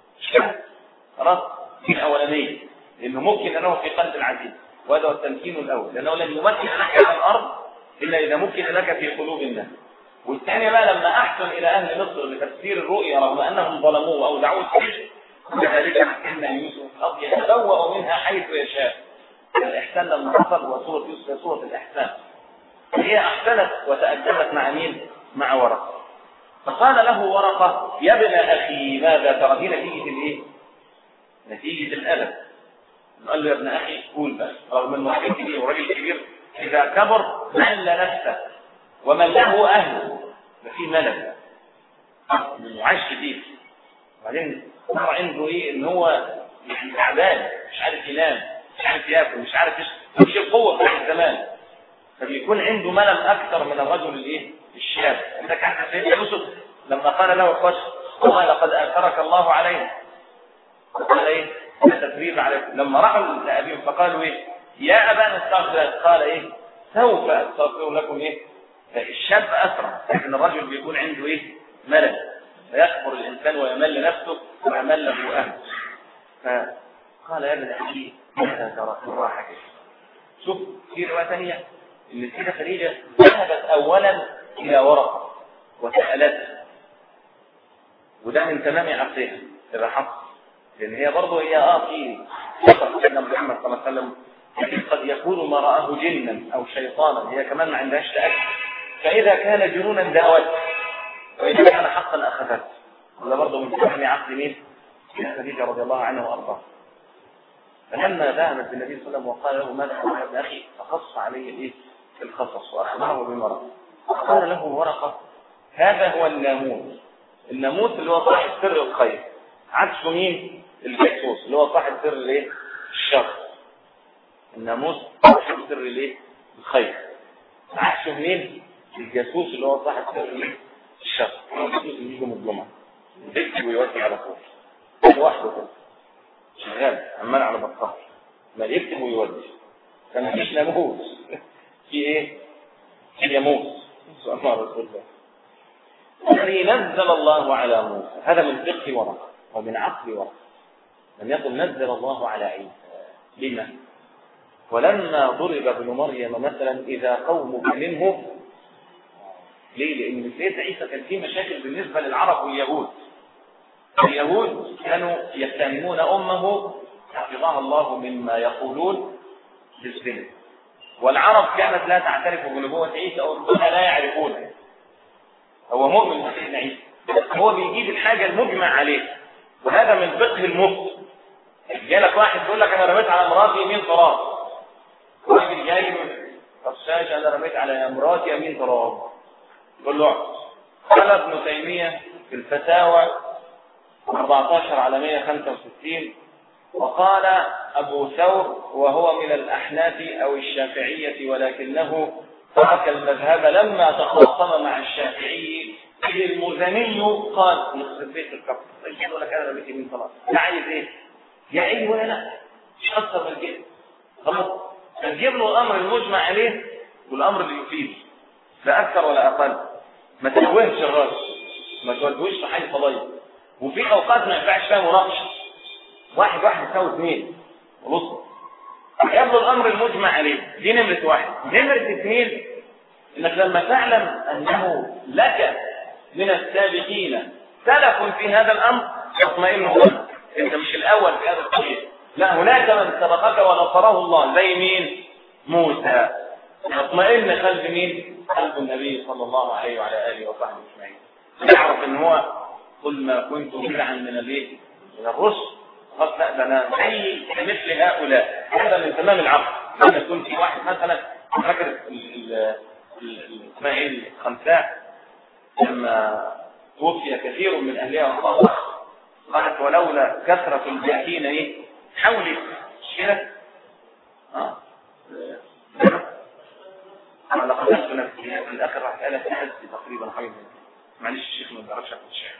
خلاص دي الاولانيه لانه ممكن انه في قلب العزيز وهذا هو التمكين الاول لانه لن يمكن لك على الارض الا اذا مكن لك في قلوب الناس والثانيه بقى لما احسن الى اهل مصر لتفسير الرؤيا رغم انهم ظلموه واودعوه السجن وكذلك مكنا ليوسف في الارض يتبوأ منها حيث يشاء الاحسان لما حصل وسوره يوسف سوره الاحسان هي احسنت وتأدبت مع مين؟ مع ورقه فقال له ورقه يا ابن اخي ماذا ترى دي نتيجه الايه؟ نتيجه الالم قال له يا ابن اخي قول بس رغم انه راجل كبير وراجل كبير اذا كبر مل نفسه ومن له اهله ففي ملل وعاش كتير وبعدين صار عنده ايه ان هو يعني تعبان مش عارف ينام مش عارف ياكل مش عارف مش القوه بتاع زمان فبيكون عنده ملل اكثر من الرجل الايه الشاب عندك حتى سيدنا يوسف لما قال له اخوته قال لقد اثرك الله علينا قال ايه تدريب عليكم لما راحوا لابيهم فقالوا ايه يا ابانا استغفر قال ايه سوف استغفر لكم ايه الشاب اسرع لكن الرجل بيكون عنده ايه ملل فيكبر الانسان ويمل نفسه ويمل له اهله فقال يا ابن اخي ماذا ترى في الراحه شوف في روايه ثانيه ان السيده خديجه ذهبت اولا الى ورقه وسالته وده من تمام عقلها اذا حصل لان هي برضه هي اه في خطر سيدنا محمد صلى الله عليه وسلم لكن قد يكون ما رآه جنا او شيطانا هي كمان ما عندهاش تأكد فاذا كان جنونا دعوت واذا كان حقا اخذته هذا برضه من تمام عقل مين؟ خديجه رضي الله عنها وارضاها فلما ذهبت بالنبي صلى الله عليه وسلم وقال له ماذا فعل ابن اخي فقص عليه الايه؟ القصص واخبره بمرض قال له ورقه هذا هو الناموس الناموس اللي هو صاحب سر الخير عكسه مين؟ الجاسوس اللي هو صاحب سر الايه؟ الشر الناموس صاحب سر الايه؟ الخير عكسه مين؟ الجاسوس اللي هو صاحب سر الايه؟ الشر هو الجاسوس اللي يجي مظلمه يكتب ويودي على طول لوحده كده شغال عمال على بطال ما يكتب ويودي فما فيش ناموس في ايه؟ في يموس سؤال الله رسول الله الذي نزل الله على موسى هذا من فقه ورقه ومن عقل ورقه لم يقل نزل الله على عيسى لما ولما ضرب ابن مريم مثلا اذا قومك منه ليه لان سيدنا عيسى كان فيه مشاكل بالنسبه للعرب واليهود اليهود كانوا يتهمون امه حفظها الله مما يقولون بالزنا والعرب كانت لا تعترف بنبوه عيسى او لا يعرفونها هو مؤمن بسيدنا عيسى هو بيجيب الحاجه المجمع عليها وهذا من فقه المفتي جالك واحد يقول لك انا رميت على مراتي يمين تراب راجل جاي طشاش انا رميت على مراتي يمين تراب يقول له قال ابن تيميه في الفتاوى 14 على 165 وقال أبو ثور وهو من الأحناف أو الشافعية ولكنه ترك المذهب لما تخاصم مع الشافعي إذ المزني قال يخرب بيت الكفر يقول لك أنا رميت من خلاص لا عايز إيه؟ يعيد ولا لا؟ مش أكثر من كده خلاص تجيب له الأمر المجمع عليه والأمر اللي يفيد لا أكثر ولا أقل ما تتوهش الراس ما تودوش في حي فضايل وفي أوقات ما ينفعش فيها مناقشة واحد واحد يساوي اثنين ونص يبدو الامر المجمع عليه دي نمرة واحد نمرة اثنين انك لما تعلم انه لك من السابقين سلف في هذا الامر يطمئن قلبك انت مش الاول في هذا الطريق لا هناك من سبقك ونصره الله زي مين موسى يطمئن قلب مين قلب النبي صلى الله عليه وعلى اله وصحبه اجمعين يعرف ان هو قل ما كنت بدعا من الايه من الرسل خلاص لا ده انا زي مثل هؤلاء هذا من تمام العقل لما يكون في واحد مثلا فاكر اسمها ايه الخنساء لما توفي كثير من اهلها وقالت قالت ولولا كثرة الباكين ايه حولي مش كده؟ اه انا قتلت نفسي في الاخر راح قالت حزتي تقريبا حاجه معلش الشيخ ما بيعرفش اخد الشعر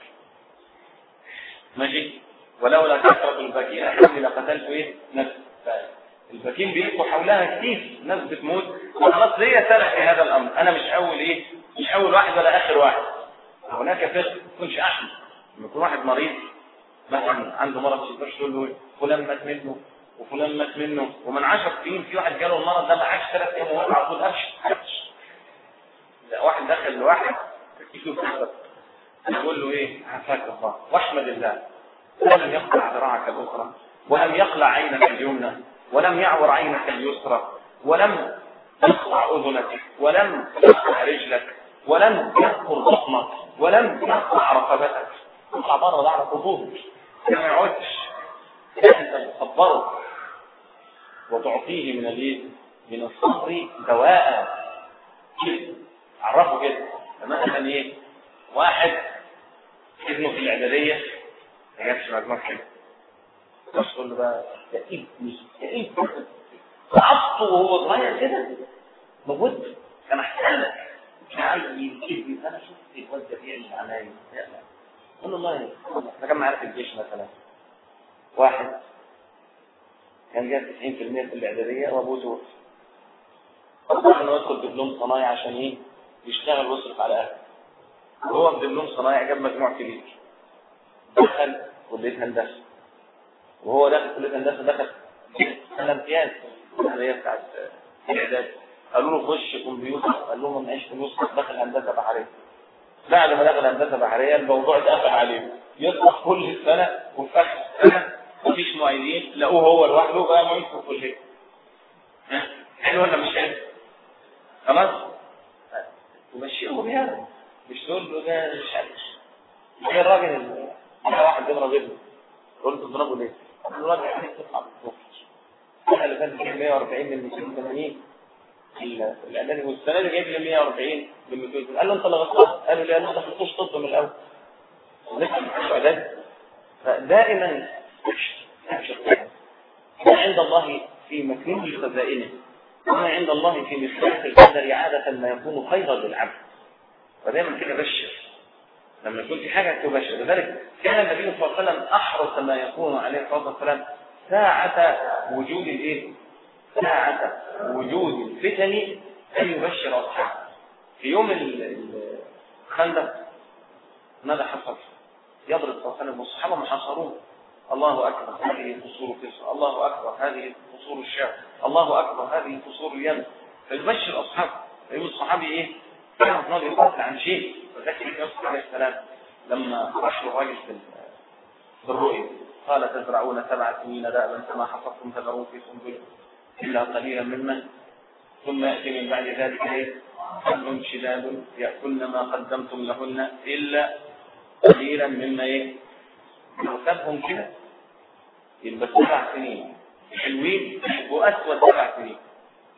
ماشي ولولا كثرة البكين حولي لقتلت ايه نفسي البكين بيبقوا حولها كتير ناس بتموت وخلاص ليا سلف في هذا الامر انا مش اول ايه مش اول واحد ولا اخر واحد هناك فقه ما يكونش احسن لما يكون واحد مريض مثلا عنده مرض في الدرس تقول له فلان مات منه وفلان مات منه ومن 10 سنين في واحد جاله المرض ده ما عاش ثلاث ايام وهو على طول قفش واحد دخل لواحد يشوف يقول له ايه عافاك الله واحمد الله ولم يقطع ذراعك الاخرى ولم يقلع عينك اليمنى ولم يعور عينك اليسرى ولم يقطع اذنك ولم يقطع رجلك ولم يذكر ضخمك ولم يقطع رقبتك تطلع بره ده على حظوظك ما يقعدش انت تصبره وتعطيه من الايه من الصبر دواء كده عرفه كده مثلا ايه واحد ابنه في الاعداديه ما جابش مجموع حلو بس تقول له بقى كئيب مش كئيب عطه وهو صغير كده موت كان احسن لك مش عايز يجيب انا شفت الواد ده بيعمل عمايل قول له والله احنا كان معانا في الجيش مثلا واحد كان جايب 90% في الاعداديه وابوه توفي قرر انه يدخل دبلوم صنايع عشان ايه يشتغل ويصرف على اهله وهو بدبلوم صنايع جاب مجموع كبير دخل كليه هندسه وهو داخل كليه هندسه دخل سنه امتياز اللي هي بتاعت الاعداد قالوا له خش كمبيوتر قال لهم معيش فلوس دخل هندسه بحريه بعد ما دخل هندسه بحريه الموضوع اتقفل عليه يطلع كل السنه وفي اخر السنه مفيش معيدين لقوه هو لوحده بقى معيد في الكليه حلو ولا مش حلو؟ خلاص؟ ومشيه بهذا مش تقول له ده مش عارف زي الراجل اللي واحد بيضرب ابنه قلت تضربه ليه؟ قال له الراجل عليك تطلع بالظبط السنه اللي فاتت جايب 140 من 280 الاعلاني والسنه دي جايب لي 140 من 200 قال له انت اللي غلطان قال له ليه؟ انا ما دخلتوش طب من الاول لسه مش اعداد فدائما ما عند الله في مكنون خزائنه وما عند الله في مفتاح القدر عادة ما يكون خيرا للعبد ودائما كده بشر لما يكون في حاجة تبشر لذلك كان النبي صلى الله عليه وسلم أحرص ما يكون عليه الصلاة والسلام ساعة وجود الايه؟ ساعة وجود الفتن أن يبشر أصحابه في يوم الخندق ماذا حصل؟ يضرب صلى الله عليه وسلم والصحابة محاصرون الله أكبر هذه قصور كسرى الله أكبر هذه قصور الشام الله أكبر هذه قصور اليمن فيبشر أصحابه فيقول الصحابي إيه؟ كان نظر يقتل عن شيء وذكر يوسف عليه السلام لما رشوا الراجل في الرؤيا قال تزرعون سبع سنين دابا كما حصدتم تذرون في سنبله إلا قليلا ممن ثم يأتي من بعد ذلك إيه؟ حل شداد يأكلن ما قدمتم لهن إلا قليلا مما إيه؟ لو سابهم كده يبقى سبع سنين حلوين وأسود سبع سنين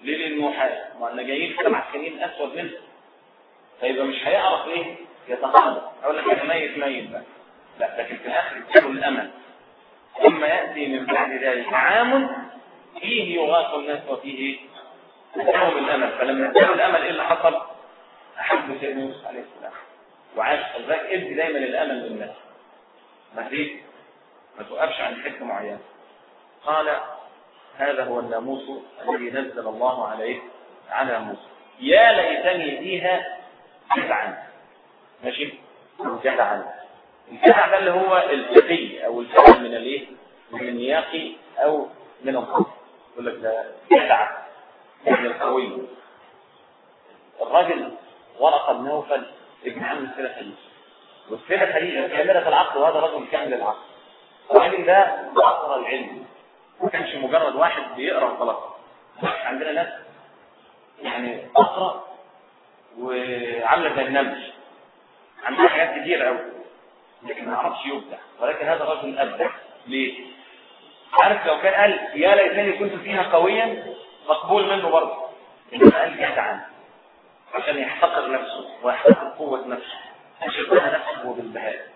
ليه لانه ما احنا جايين سبع سنين اسود منه فيبقى مش هيعرف ايه يتقدم اقول لك انا ميت ميت بقى لا لكن في الاخر يديله الامل ثم ياتي من بعد ذلك عام فيه يغاث الناس وفيه لهم الامل فلما اداله الامل ايه اللي حصل؟ احب سيدنا يوسف عليه السلام وعاش خلي ادي دايما الامل للناس ما فيش ما توقفش عن حته معينه قال هذا هو الناموس الذي نزل الله عليه على موسى يا ليتني فيها جدعا ماشي جدعا الجدع ده اللي هو الفقي او الفهم من الايه من النياقي او من الصوت يقول لك ده جدع ابن القوي الراجل ورقه بن نوفل ابن عم السيده خليل والسيده خليل كامله العقل وهذا رجل كامل العقل الراجل ده عصر العلم ما كانش مجرد واحد بيقرا وخلاص عندنا ناس يعني تقرا وعامله زي النمل عندها حاجات كتير قوي لكن ما يعرفش يبدع ولكن هذا الرجل ابدع ليه؟ عارف لو كان قال يا ليتني كنت فيها قويا مقبول منه برضه انما قال جدعا عشان يحتقر نفسه ويحتقر قوه نفسه يشبه نفسه بالبهاء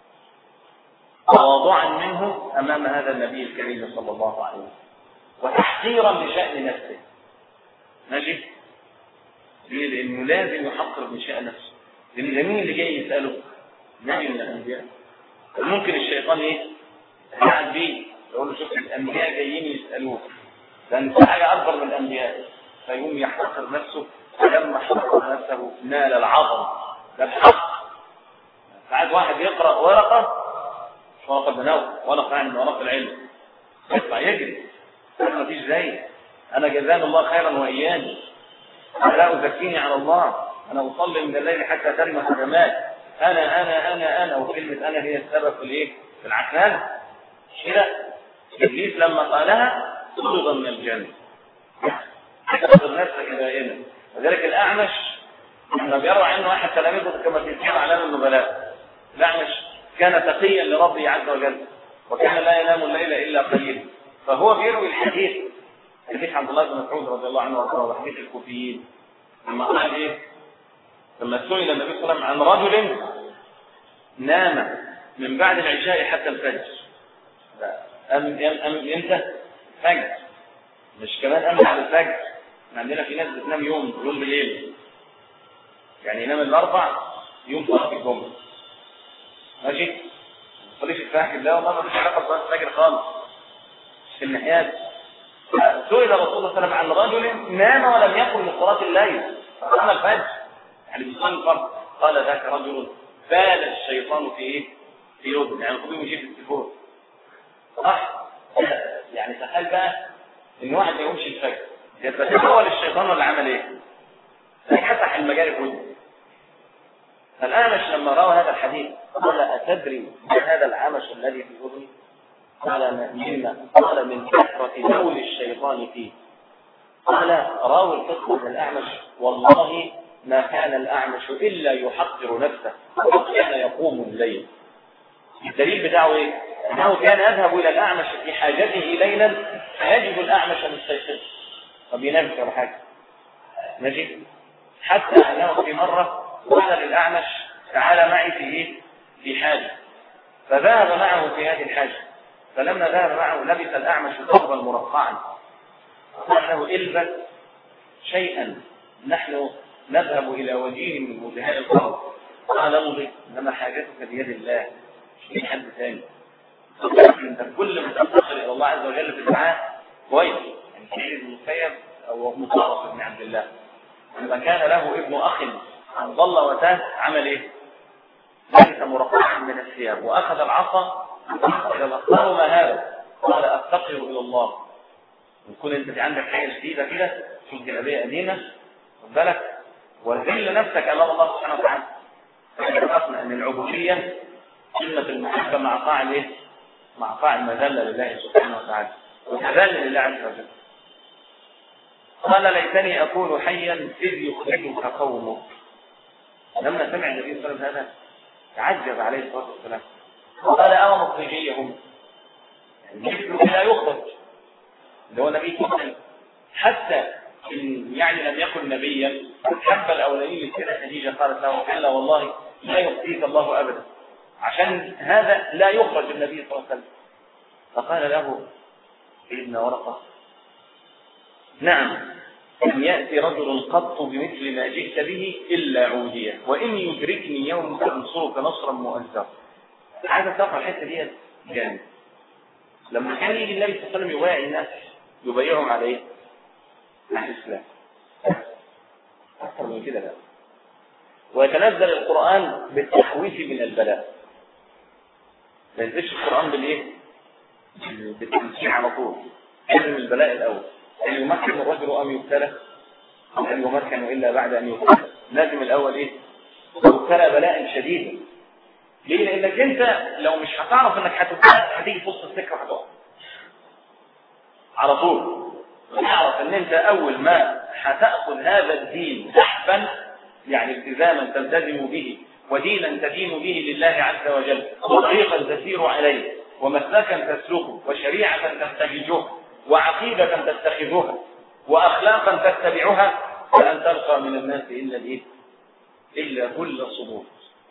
تواضعا منه امام هذا النبي الكريم صلى الله عليه وسلم وتحقيرا لشان نفسه ماشي ليه؟ لانه لازم يحقر من شان نفسه لان مين اللي جاي يساله؟ نبي من الانبياء ممكن الشيطان ايه؟ يقعد بيه يقول له شوف الانبياء جايين يسالوك ده انت حاجه اكبر من الانبياء فيقوم يحتقر نفسه فلما حقر نفسه نال العظم ده الحق ساعات واحد يقرا ورقه مش ورقه بناوي ورقه يعني من ورق العلم يطلع يجري ما فيش زي انا جزاني الله خيرا واياني انا لا ازكيني على الله انا اصلي من الليل حتى ترمى الخدمات انا انا انا انا وكلمه انا هي السبب في الايه؟ في العكنان كده ابليس لما قالها طرد من الجنه تقدر نفسك دائما وذلك الاعمش لما بيروى عنه احد تلاميذه كما في سير اعلام النبلاء الاعمش كان تقيا لربه عز وجل وكان لا ينام الليل الا قليلا فهو بيروي الحديث حديث عبد الله بن مسعود رضي الله عنه وارضاه وحديث الكوفيين لما قال ايه لما سئل النبي صلى الله عليه وسلم عن رجل نام من بعد العشاء حتى الفجر أم أم أم امتى؟ فجر مش كمان أم بعد الفجر عندنا في ناس بتنام يوم يوم بالليل يعني ينام الأربع يوم صلاة الجمعة ماشي؟ ما تصليش الفجر لا والله ما فيش علاقة بصلاة الفجر خالص في النحيات سئل رسول الله صلى الله عليه وسلم عن رجل نام ولم يقم من صلاة الليل صلى الفجر يعني بيصلي الفرض قال ذاك رجل بال الشيطان في ايه؟ في يوم يعني الخبيب يجيب التليفون صح؟ يعني تخيل بقى ان واحد ما يقومش الفجر يبقى تحول الشيطان ولا عمل ايه؟ فتح المجال كله فالأعمش لما روى هذا الحديث قال أتدري ما هذا العمش الذي في أذني؟ قال مما قال من كثرة دول الشيطان فيه قال راوي القصة من الأعمش والله ما كان الأعمش إلا يحقر نفسه وكان يقوم الليل الدليل بتاعه إيه؟ أنه كان يذهب إلى الأعمش في حاجته ليلا فيجد الأعمش مستيقظ ما بينامش ولا حاجة ماشي حتى أنه في مرة قال للأعمش تعال معي في إيه؟ في حاجة فذهب معه في هذه الحاجة فلما ذهب معه لبس الأعمش ثوبا مرفعا قال له البس شيئا نحن نذهب إلى وجيه من وجهاء القوم قال امضي إنما حاجتك بيد الله مش في حد ثاني انت كل ما تفتقر الى الله عز وجل في الدعاء كويس يعني سعيد بن المسيب او مطارف بن عبد الله لما كان له ابن اخ ضل وتاه عمل ايه؟ لبس مرقعا من الثياب واخذ العصا يتذكر ما هذا قال افتقر الى الله يكون انت في عندك حاجه جديده كده شوف جلابيه قديمه خد بالك وذل نفسك امام الله سبحانه وتعالى عرفنا ان العبوديه قمه المحبه مع طاعه الايه؟ مع طاعه المذله لله سبحانه وتعالى وتذل لله عز وجل قال ليتني اكون حيا اذ يخرجك قومك لما سمع النبي صلى الله عليه وسلم هذا تعجب عليه الصلاه والسلام قال أرى مخرجيهم مثله لا يخرج اللي هو نبي كمال حتى إن يعني لم يكن نبيا الحبة الأولانية كده خديجة قالت له إلا والله لا يخزيك الله أبدا عشان هذا لا يخرج النبي صلى الله عليه وسلم فقال له سيدنا ورقة نعم لم يأتي رجل قط بمثل ما جئت به إلا عودية وإن يدركني يوم أنصرك نصرا مؤزرا عايز تقرأ الحتة دي جامد لما كان يجي النبي صلى الله عليه وسلم يبايع الناس يبايعهم على ايه؟ على الإسلام أكثر من كده لا ويتنزل القرآن بالتخويف من البلاء ما ينزلش القرآن بالايه؟ بالتمسيح على طول علم البلاء الأول هل يمكن الرجل أم يبتلى هل يمكن إلا بعد أن يبتلى لازم الأول إيه يبتلى بلاء شديدا ليه لأنك أنت لو مش هتعرف أنك هتبتلى هتيجي في وسط السكة وهتقع على طول تعرف أن أنت أول ما هتأخذ هذا الدين سحبا يعني التزاما تلتزم به ودينا تدين به لله عز وجل وطريقا تسير عليه ومسلكا تسلكه وشريعة تنتهجها وعقيدة تتخذها وأخلاقا تتبعها فلن تلقى من الناس إلا الإيه؟ إلا كل صدور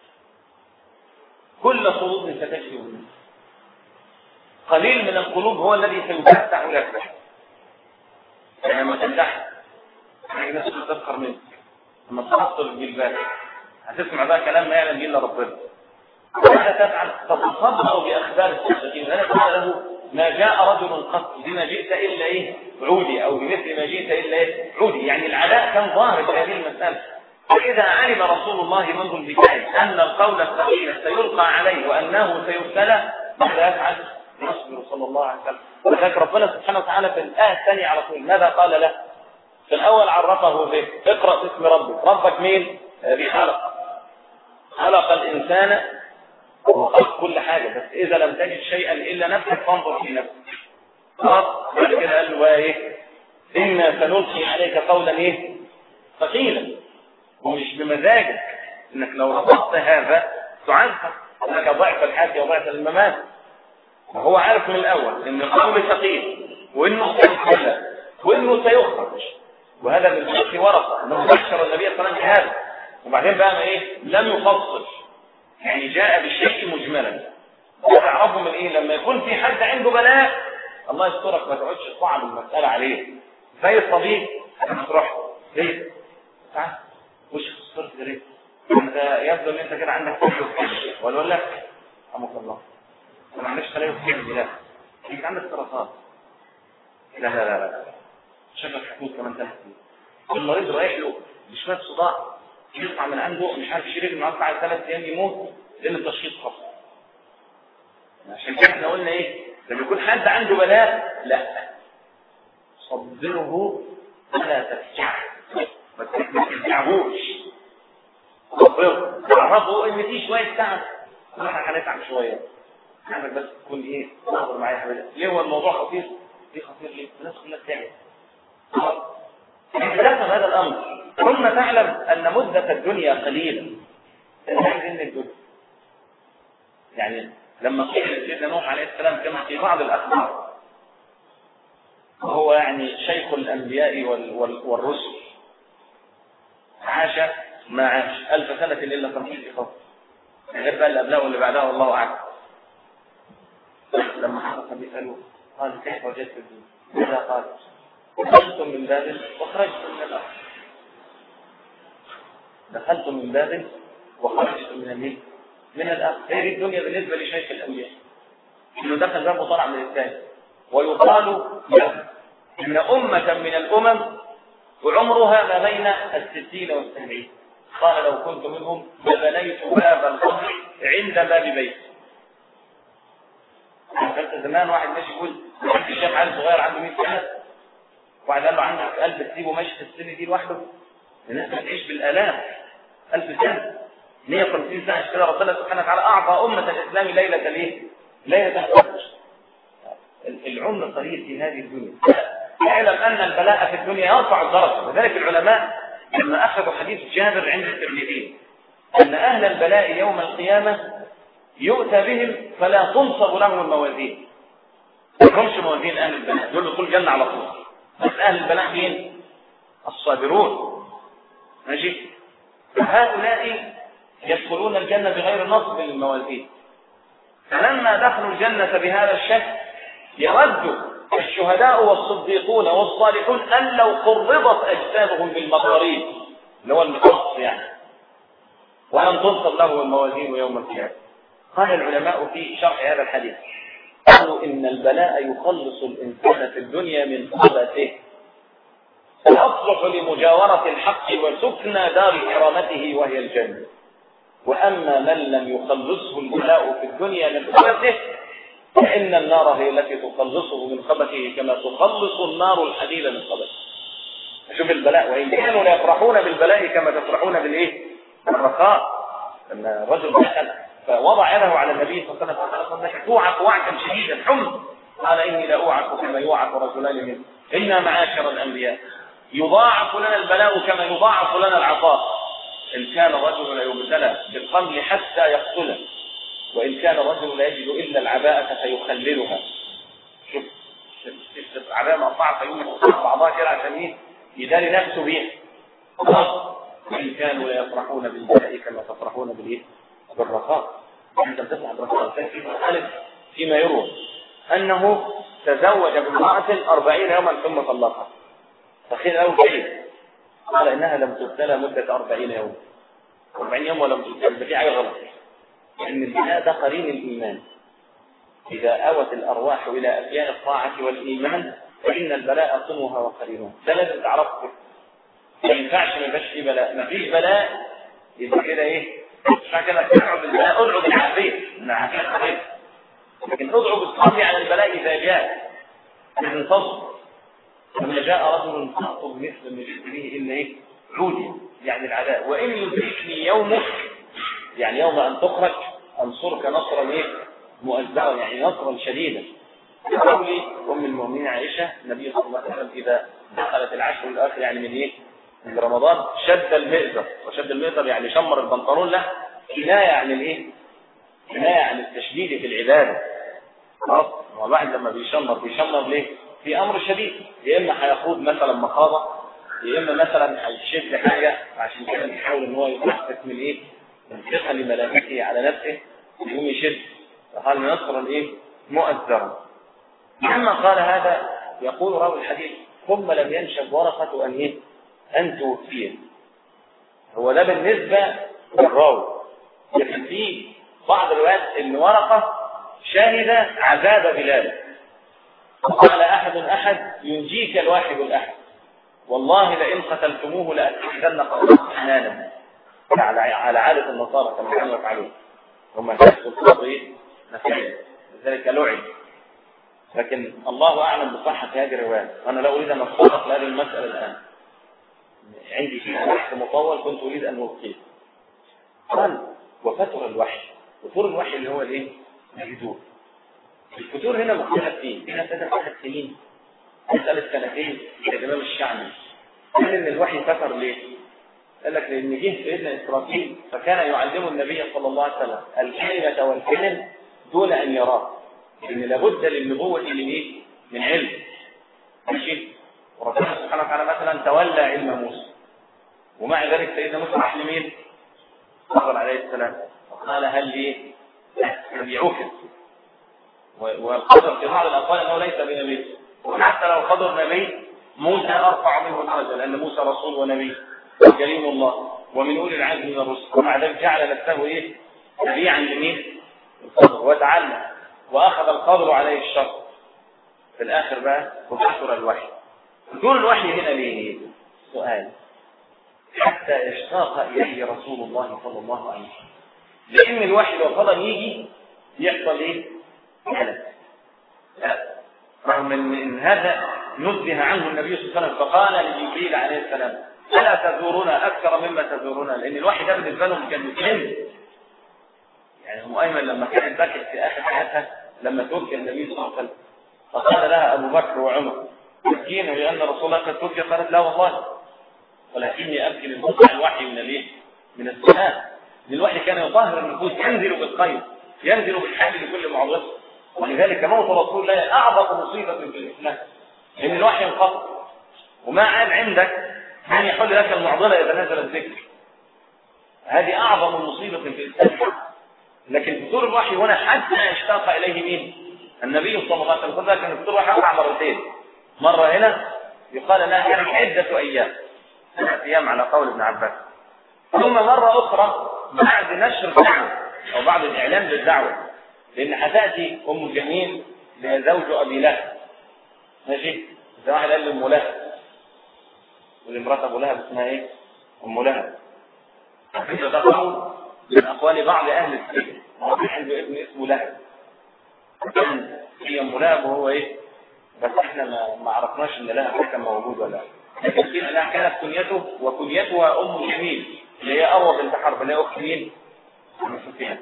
كل صدور ستجد منه قليل من القلوب هو الذي سيفتح لك يعني لما تفتح يعني الناس تذكر منك لما تحصل الجلبات هتسمع بقى كلام ما يعلم الا ربنا ولا تفعل تتصدق باخبار السابقين انا قلت له ما جاء رجل قط بما جئت الا ايه عودي او بمثل ما جئت الا ايه عودي يعني العداء كان ظاهر في هذه المساله فاذا علم رسول الله منذ البدايه ان القول الثقيل سيلقى عليه وانه سيبتلى ماذا يفعل؟ يصبر صلى الله عليه وسلم ولذلك ربنا سبحانه وتعالى في الايه الثانيه على طول ماذا قال له؟ في الاول عرفه به اقرا باسم ربك ربك مين؟ الذي خلق خلق الانسان وخلق كل حاجة بس إذا لم تجد شيئا إلا نفسك فانظر في نفسك خلاص بعد كده قال له إيه إنا سنلقي عليك قولا إيه ثقيلا ومش بمزاجك إنك لو رفضت هذا تعذب لك ضعف الحياة وضعف الممات وهو عارف من الأول إن القول ثقيل وإنه سيحل وإنه سيخرج وهذا من حق ورقة أنه بشر النبي صلى الله عليه وسلم بهذا وبعدين بقى ما إيه لم يفصل يعني جاء بالشيء مجملا تعرفوا من ايه لما يكون في حد عنده بلاء الله يسترك ما تقعدش تصعب المسألة عليه زي الصديق لما تروح ليه تعال وش خسرت ليه انت يبدو ان انت كده عندك كله ولا ولا رحمك الله ما عندكش خلايا في لا انت عندك سرطان لا لا لا لا شكلك حكوت كمان ثلاث سنين المريض رايح له بشويه صداع يطلع من عنده مش عارف يشيل النهارده بعد ثلاث ايام يموت لان التشخيص خاص عشان كده احنا قلنا ايه لما يكون حد عنده بلاء لا صبره ولا تفجعه ما تفجعهوش صبره تعرفوا ان في شويه تعب احنا هنتعب شويه عندك بس تكون ايه صبر معايا يا حبيبي ليه هو الموضوع خطير ليه خطير ليه الناس كلها بتعمل احترام هذا الامر ثم تعلم ان مدة الدنيا قليلة عايزين الدنيا يعني لما قيل سيدنا نوح عليه السلام كما في بعض الاخبار وهو يعني شيخ الانبياء وال وال والرسل عاش ما عاش ألف سنة إلا خمسين خمس غير بقى اللي قبلها واللي بعدها والله أعلم لما حصل بيسألوه قال كيف وجدت الدنيا؟ ماذا قال؟ دخلتم من باب وخرجتم من الأرض دخلتم من باب وخرجتم من النيل من الأرض هذه الدنيا بالنسبة لشيخ الأنبياء إنه دخل باب وطلع من الثاني ويقال له إن أمة من الأمم وعمرها ما بين الستين والسبعين قال لو كنت منهم لبنيت باب القبر عند باب بيت فانت زمان واحد ماشي يقول الشيخ عيل صغير عنده 100 سنه واحد قال له عندك قلب تسيبه ماشي في السن دي لوحده الناس بتعيش بالالاف ألف سنه 150 سنه كده ربنا سبحانه وتعالى اعطى امه الاسلام ليله الايه؟ ليله القدر العمر قليل في هذه الدنيا اعلم ان البلاء في الدنيا يرفع الدرجه لذلك العلماء لما اخذوا حديث جابر عند الترمذي ان اهل البلاء يوم القيامه يؤتى بهم فلا تنصب لهم الموازين ما لهمش موازين اهل البلاء دول يدخلوا الجنه على طول بس اهل البلاء مين الصابرون ماشي هؤلاء يدخلون الجنة بغير نصب للموازين فلما دخلوا الجنة بهذا الشكل يود الشهداء والصديقون والصالحون أن لو قربت أجسادهم بالمقاريب اللي هو المقص يعني ولم تنصب له الموازين يوم القيامة قال العلماء في شرح هذا الحديث قالوا إن البلاء يخلص الإنسان في الدنيا من خبثه فيصلح لمجاورة الحق وسكنى دار كرامته وهي الجنة وأما من لم يخلصه البلاء في الدنيا من خبثه فإن النار هي التي تخلصه من خبثه كما تخلص النار الحديد من خبثه شوف البلاء وإن كانوا لا يفرحون بالبلاء كما تفرحون بالإيه؟ الرخاء لما الرجل دخل فوضع يده على النبي صلى الله عليه وسلم قال توعك وعكا شديدا حمد قال إني لا أوعك كما يوعك رجلان منه إنا معاشر الأنبياء يضاعف لنا البلاء كما يضاعف لنا العطاء إن كان الرجل لا يبتلى بالقمل حتى يقتله وإن كان الرجل لا يجد إلا العباءة فيخللها شوف العباءة مقطعة فيقوم يقطع بعضها كده عشان ايه يداري نفسه بيها خلاص وإن كانوا لا يفرحون بالبلاء كما تفرحون بالايه بالرخاء انت بتفرح بالرخاء فيما يروى أنه تزوج بامرأة أربعين يوما ثم طلقها تخيل أول شيء قال إنها لم تبتلى مدة أربعين يوم أربعين يوم ولم تبتلى في حاجة غلط لأن البناء ده قرين الإيمان إذا أوت الأرواح إلى أبيان الطاعة والإيمان فإن البلاء قمها وقرينها ده لازم تعرفه ما ينفعش ما يبقاش في بلاء ما فيش بلاء يبقى كده إيه عشان كده تدعو بالبلاء ادعو بالعافية العافية لكن ادعو بالصبر على البلاء إذا جاء لازم تصبر لما جاء رجل تخطب مثل ما جئت به إلا إيه عودي يعني العداء وإن يدركني يومك يعني يوم أن تخرج أنصرك نصرا إيه مؤزرا يعني نصرا شديدا قول أم المؤمنين عائشة النبي صلى الله عليه وسلم إذا دخلت العشر الآخر يعني من إيه من رمضان شد المئزر وشد المئزر يعني شمر البنطلون له كناية عن الإيه كناية عن التشديد في العبادة خلاص هو الواحد لما بيشمر بيشمر ليه في أمر شديد يا إما هيخوض مثلا مخاضة يا إما مثلا هيشد حاجة عشان كده بيحاول إن هو يخفف من إيه من ثقل ملامسه على نفسه يقوم يشد فقال نصرا إيه مؤثرا لما قال هذا يقول راوي الحديث ثم لم ينشب ورقة أن إيه أن توفيه هو ده بالنسبة للراوي لكن في بعض الروايات ان ورقة شهد عذاب بلال قال أحد أحد ينجيك الواحد الأحد والله لئن قتلتموه لأتخذن قتلت حنانا على على عادة النصارى كما كانوا يفعلون هم كانوا الصبر نفسيا لذلك لعن لكن الله أعلم بصحة هذه الرواية أنا لا أريد أن أتطرق لهذه المسألة الآن عندي فيه بحث مطول كنت أريد أن ألقيه قال وفتر الوحي وفتور الوحي اللي هو الايه؟ الهدوء الفتور هنا مختلف فيه هنا فتر ثلاث سنين مسألة سنتين للإمام الشعبي قال إن الوحي فتر ليه؟ قال لك لأن جه سيدنا إسرائيل فكان يعلم النبي صلى الله عليه وسلم الكلمة والكلم دون أن يراه لأن لابد للنبوة من إيه؟ من علم ماشي وربنا سبحانه وتعالى مثلا تولى علم موسى ومع ذلك سيدنا موسى راح لمين؟ صلى عليه السلام وقال هل لي لم يعوكل والقدر في بعض الأقوال أنه ليس بنبي وحتى لو قدر نبي موسى أرفع منه درجة لأن موسى رسول ونبي كريم الله ومن أولي العزم من الرسل ومع ذلك جعل نفسه إيه تبيعا لمين القدر وتعلم وأخذ القدر عليه الشر في الآخر بقى وكثر الوحي دور الوحي هنا ليه سؤال حتى يشتاق إليه رسول الله صلى الله عليه وسلم لأن الوحي لو فضل يجي يحصل إيه؟ هلك رغم ان هذا نزه عنه النبي صلى الله عليه وسلم فقال لجبريل عليه السلام الا تزورنا اكثر مما تزورنا لان الوحي ده بالنسبه لهم كان مهم يعني ام ايمن لما كانت بكت في اخر حياتها لما توفي النبي صلى الله عليه وسلم فقال لها ابو بكر وعمر تبكين لان رسول الله قد توفي قالت لا والله ولكني ابكي لانقطاع الوحي من الايه؟ من السماء الوحي كان يطهر النفوس ينزل بالخير ينزل بالحل لكل معضله ولذلك موت رسول الله أعظم مصيبة في الإسلام لأن الوحي انقطع وما عاد عندك من يحل لك المعضلة إذا نزل الذكر هذه أعظم مصيبة في الإسلام لكن دستور الوحي هنا حتى اشتاق إليه مين النبي صلى الله عليه وسلم كان دستور الوحي وقع مرتين مرة هنا يقال لها كانت عدة أيام ثلاث أيام على قول ابن عباس ثم مرة أخرى بعد نشر الدعوة أو بعد الإعلام بالدعوة لأن هتأتي أم جميل لزوج أبي لهب ماشي زي واحد قال لأم لهب والامرأة أبو لهب اسمها إيه؟ أم لهب ده قول من أقوال بعض أهل السجن عنده ابن اسمه لهب هي أم لهب وهو إيه؟ بس احنا ما, ما عرفناش ان لها كان موجود ولا لا لكن في انها كانت كنيته وكنيتها ام جميل اللي هي اروى بنت حرب اللي هي اخت مين؟ ام سفيان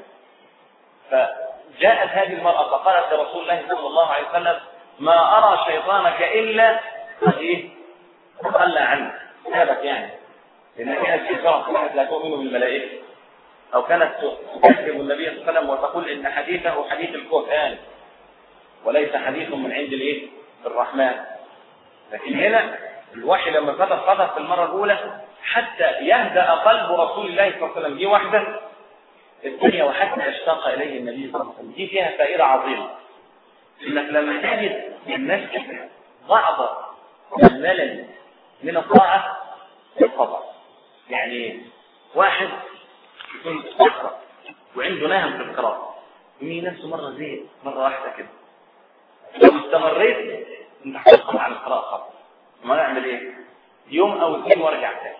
فجاءت هذه المرأة فقالت لرسول الله صلى الله عليه وسلم ما أرى شيطانك إلا قد إيه؟ تخلى عنك سابك يعني لأنها كانت في كانت لا تؤمن بالملائكة أو كانت تكذب النبي صلى الله عليه وسلم وتقول إن حديثه حديث الكهان وليس حديث من عند الإيه؟ الرحمن لكن هنا الوحي لما فتح فتح في المرة الأولى حتى يهدأ قلب رسول الله صلى الله عليه وسلم دي واحدة الدنيا وحتى اشتاق إليه النبي صلى الله عليه وسلم دي فيها فائدة عظيمة إنك لما تجد من نفسك بعض الملل من الطاعة الخطأ يعني واحد يكون يقرأ وعنده نهم في القراءة يمي نفسه مرة زي مرة واحدة كده لو استمريت انت هتدخل على القراءة خطأ ما نعمل ايه يوم او اثنين وارجع تاني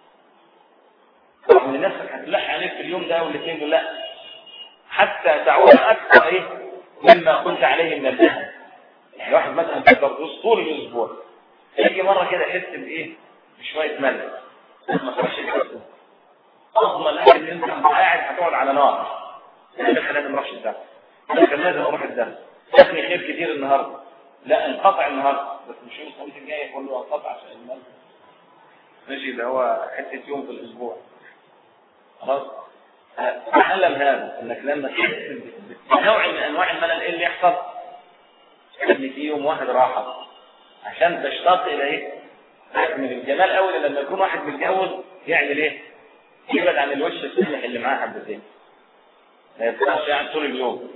رغم ان نفسك هتلح عليك في اليوم ده او الاثنين دول لا حتى تعود اكثر ايه مما كنت عليه من الذهن يعني واحد مثلا بيقدر طول الاسبوع يجي مره كده يحس بايه بشويه ملل ما تروحش الكتب اضمن ان انت قاعد هتقعد على نار يعني لازم اروحش الدرس كان لازم اروح الدرس شافني خير كتير النهارده لا انقطع النهارده بس مش يوم الخميس الجاي يقول له انقطع عشان الملل ماشي اللي هو حته يوم في الاسبوع خلاص تعلم هذا انك لما تحس بنوع من انواع الملل ايه اللي يحصل؟ ان في يوم واحد راحه عشان تشتاق الى ايه؟ من الجمال قوي لما يكون واحد متجوز يعمل ايه؟ يبعد عن الوش السمح اللي معاه حبتين ما يبقاش قاعد طول اليوم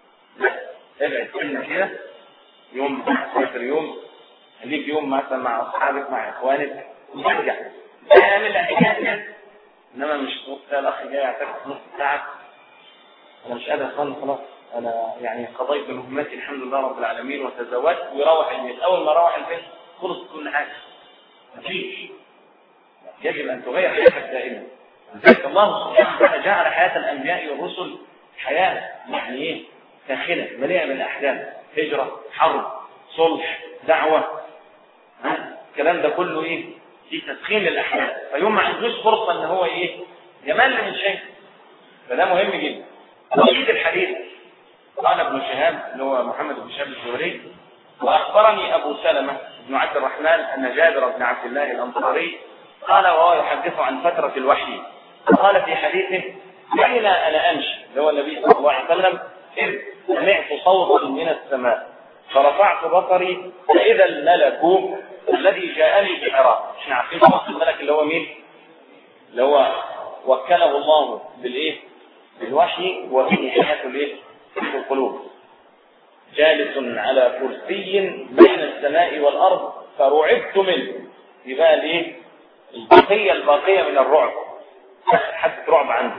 ابعد سنه كده يوم اخر يوم خليك يوم مثلا مع اصحابك مع اخوانك وترجع اعمل حكايه انما مش نص ساعه الاخ جاي يعتكف نص ساعه انا مش قادر اصلي خلاص انا يعني قضيت مهمتي الحمد لله رب العالمين وتزوجت ويروح البيت اول ما روح البيت خلص كل حاجه مفيش يجب ان تغير حياتك دائما لذلك الله سبحانه وتعالى جعل حياه الانبياء والرسل حياه يعني ايه ساخنه مليئه بالاحداث هجره حرب صلح دعوه ها الكلام ده كله ايه في تسخين للاحداث فيوم ما عندوش فرصه ان هو ايه يمل من شيء فده مهم جدا بقيه الحديث قال ابن شهاب اللي هو محمد بن شهاب الزهري واخبرني ابو سلمه بن عبد الرحمن ان جابر بن عبد الله الانصاري قال وهو يحدث عن فتره الوحي قال في حديثه بين انا امشي اللي هو النبي صلى الله عليه وسلم اذ سمعت صوتا من السماء فرفعت بصري فاذا الملك الذي جاءني بحراء احنا عارفين صوت الملك اللي هو مين اللي هو وكله الله بالايه بالوحي وفيه حياه الايه في القلوب جالس على كرسي بين السماء والارض فرعبت منه يبقى الايه البقيه الباقيه من الرعب حدث رعب عندي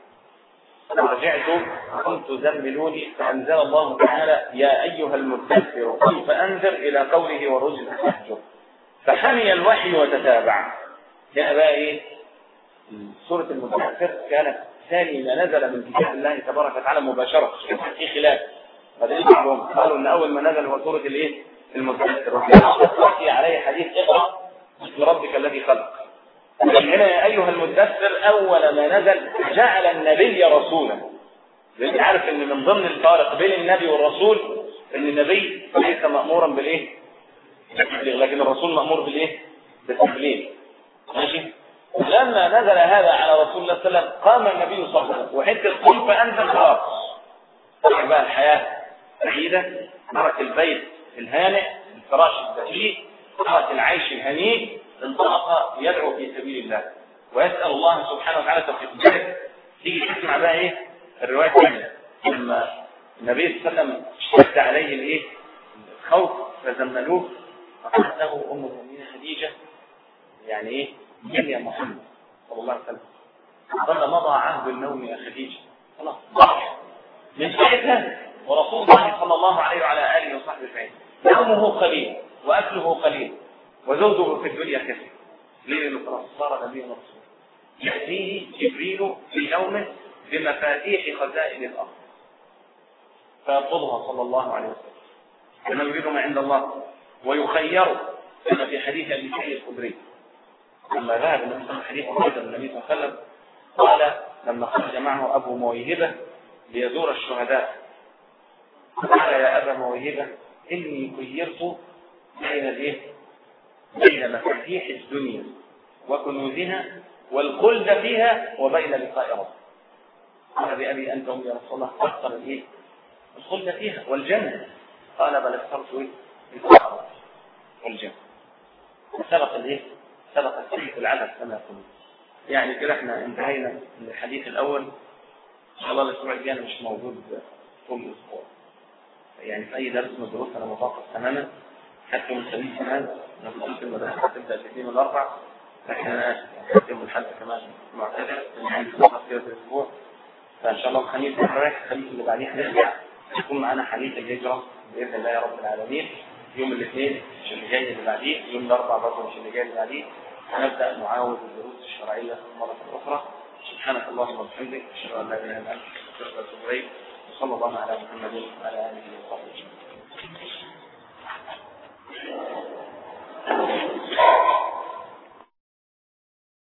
فرجعت كنت زملوني فانزل الله تعالى يا ايها المدثر قم فانذر الى قوله ورجل فاهجر فحمي الوحي وتتابع جاء بقى ايه سوره المدثر كانت ثاني ما نزل من كتاب الله تبارك وتعالى مباشره في خلاف فدليل بعضهم قالوا ان اول ما نزل هو سوره الايه المدثر وفي عليه حديث اقرا باسم ربك الذي خلق من هنا يا ايها المدثر اول ما نزل جعل النبي رسولا لان عارف ان من ضمن الفارق بين النبي والرسول ان النبي ليس مامورا بالايه لكن الرسول مامور بالايه بالتبليغ ماشي لما نزل هذا على رسول الله صلى الله عليه وسلم قام النبي صلى الله عليه وسلم وحته قم فانزل خلاص بقى الحياه سعيده ترك البيت الهانئ الفراش البهيء ترك العيش الهنيء انطلق يدعو في سبيل الله ويسأل الله سبحانه وتعالى توفيق ذلك تيجي تسمع بقى ايه الرواية الثانية لما النبي صلى الله عليه وسلم اشتد عليه الايه الخوف فزملوه فقالت له ام المؤمنين خديجة يعني ايه مين يا محمد صلى الله عليه وسلم قال مضى عهد النوم يا خديجة خلاص ضحك من ساعتها ورسول الله صلى الله عليه وعلى اله وصحبه اجمعين نومه قليل واكله قليل وزوجه في الدنيا كثير ليه لانه خلاص صار نبيا رسول ياتيه جبريل في نومه بمفاتيح خزائن الارض فيطلبها صلى الله عليه وسلم كما يريد ما عند الله ويخير كما في حديث ابي سعيد الخدري لما ذهب النبي صلى حديث ايضا النبي صلى الله عليه وسلم قال لما خرج معه ابو مويهبه ليزور الشهداء قال يا ابا مويهبه اني خيرت بين الايه؟ بين مفاتيح الدنيا وكنوزها والخلد فيها وبين لقاء رب قال بأبي أنت يا رسول الله أكثر الإيه؟ الخلد فيها والجنة قال بل اخترت إيه؟ الفقر والجنة سبق الإيه؟ سبق السيف العدد كما يقولون يعني كده احنا انتهينا من الحديث الأول إن شاء الله الأسبوع الجاي مش موجود طول الأسبوع يعني في أي درس من الدروس أنا متوقف تماما حتى من سبيل كمان أنا قلت المدرسة هتبدأ الاثنين والأربع لكن أنا يوم الحد كمان معتدل يعني فقط كده في الأسبوع فإن شاء الله الخميس رايح الخميس اللي بعديه هنرجع يكون معانا حديث الهجرة بإذن الله يا رب العالمين يوم الاثنين مش اللي جاي اللي بعديه يوم الأربع برضه مش اللي جاي اللي بعديه هنبدأ نعاود الدروس الشرعية مرة أخرى سبحانك اللهم وبحمدك أشهد أن لا إله إلا أنت أستغفرك وأتوب إليك وصلى الله على محمد وعلى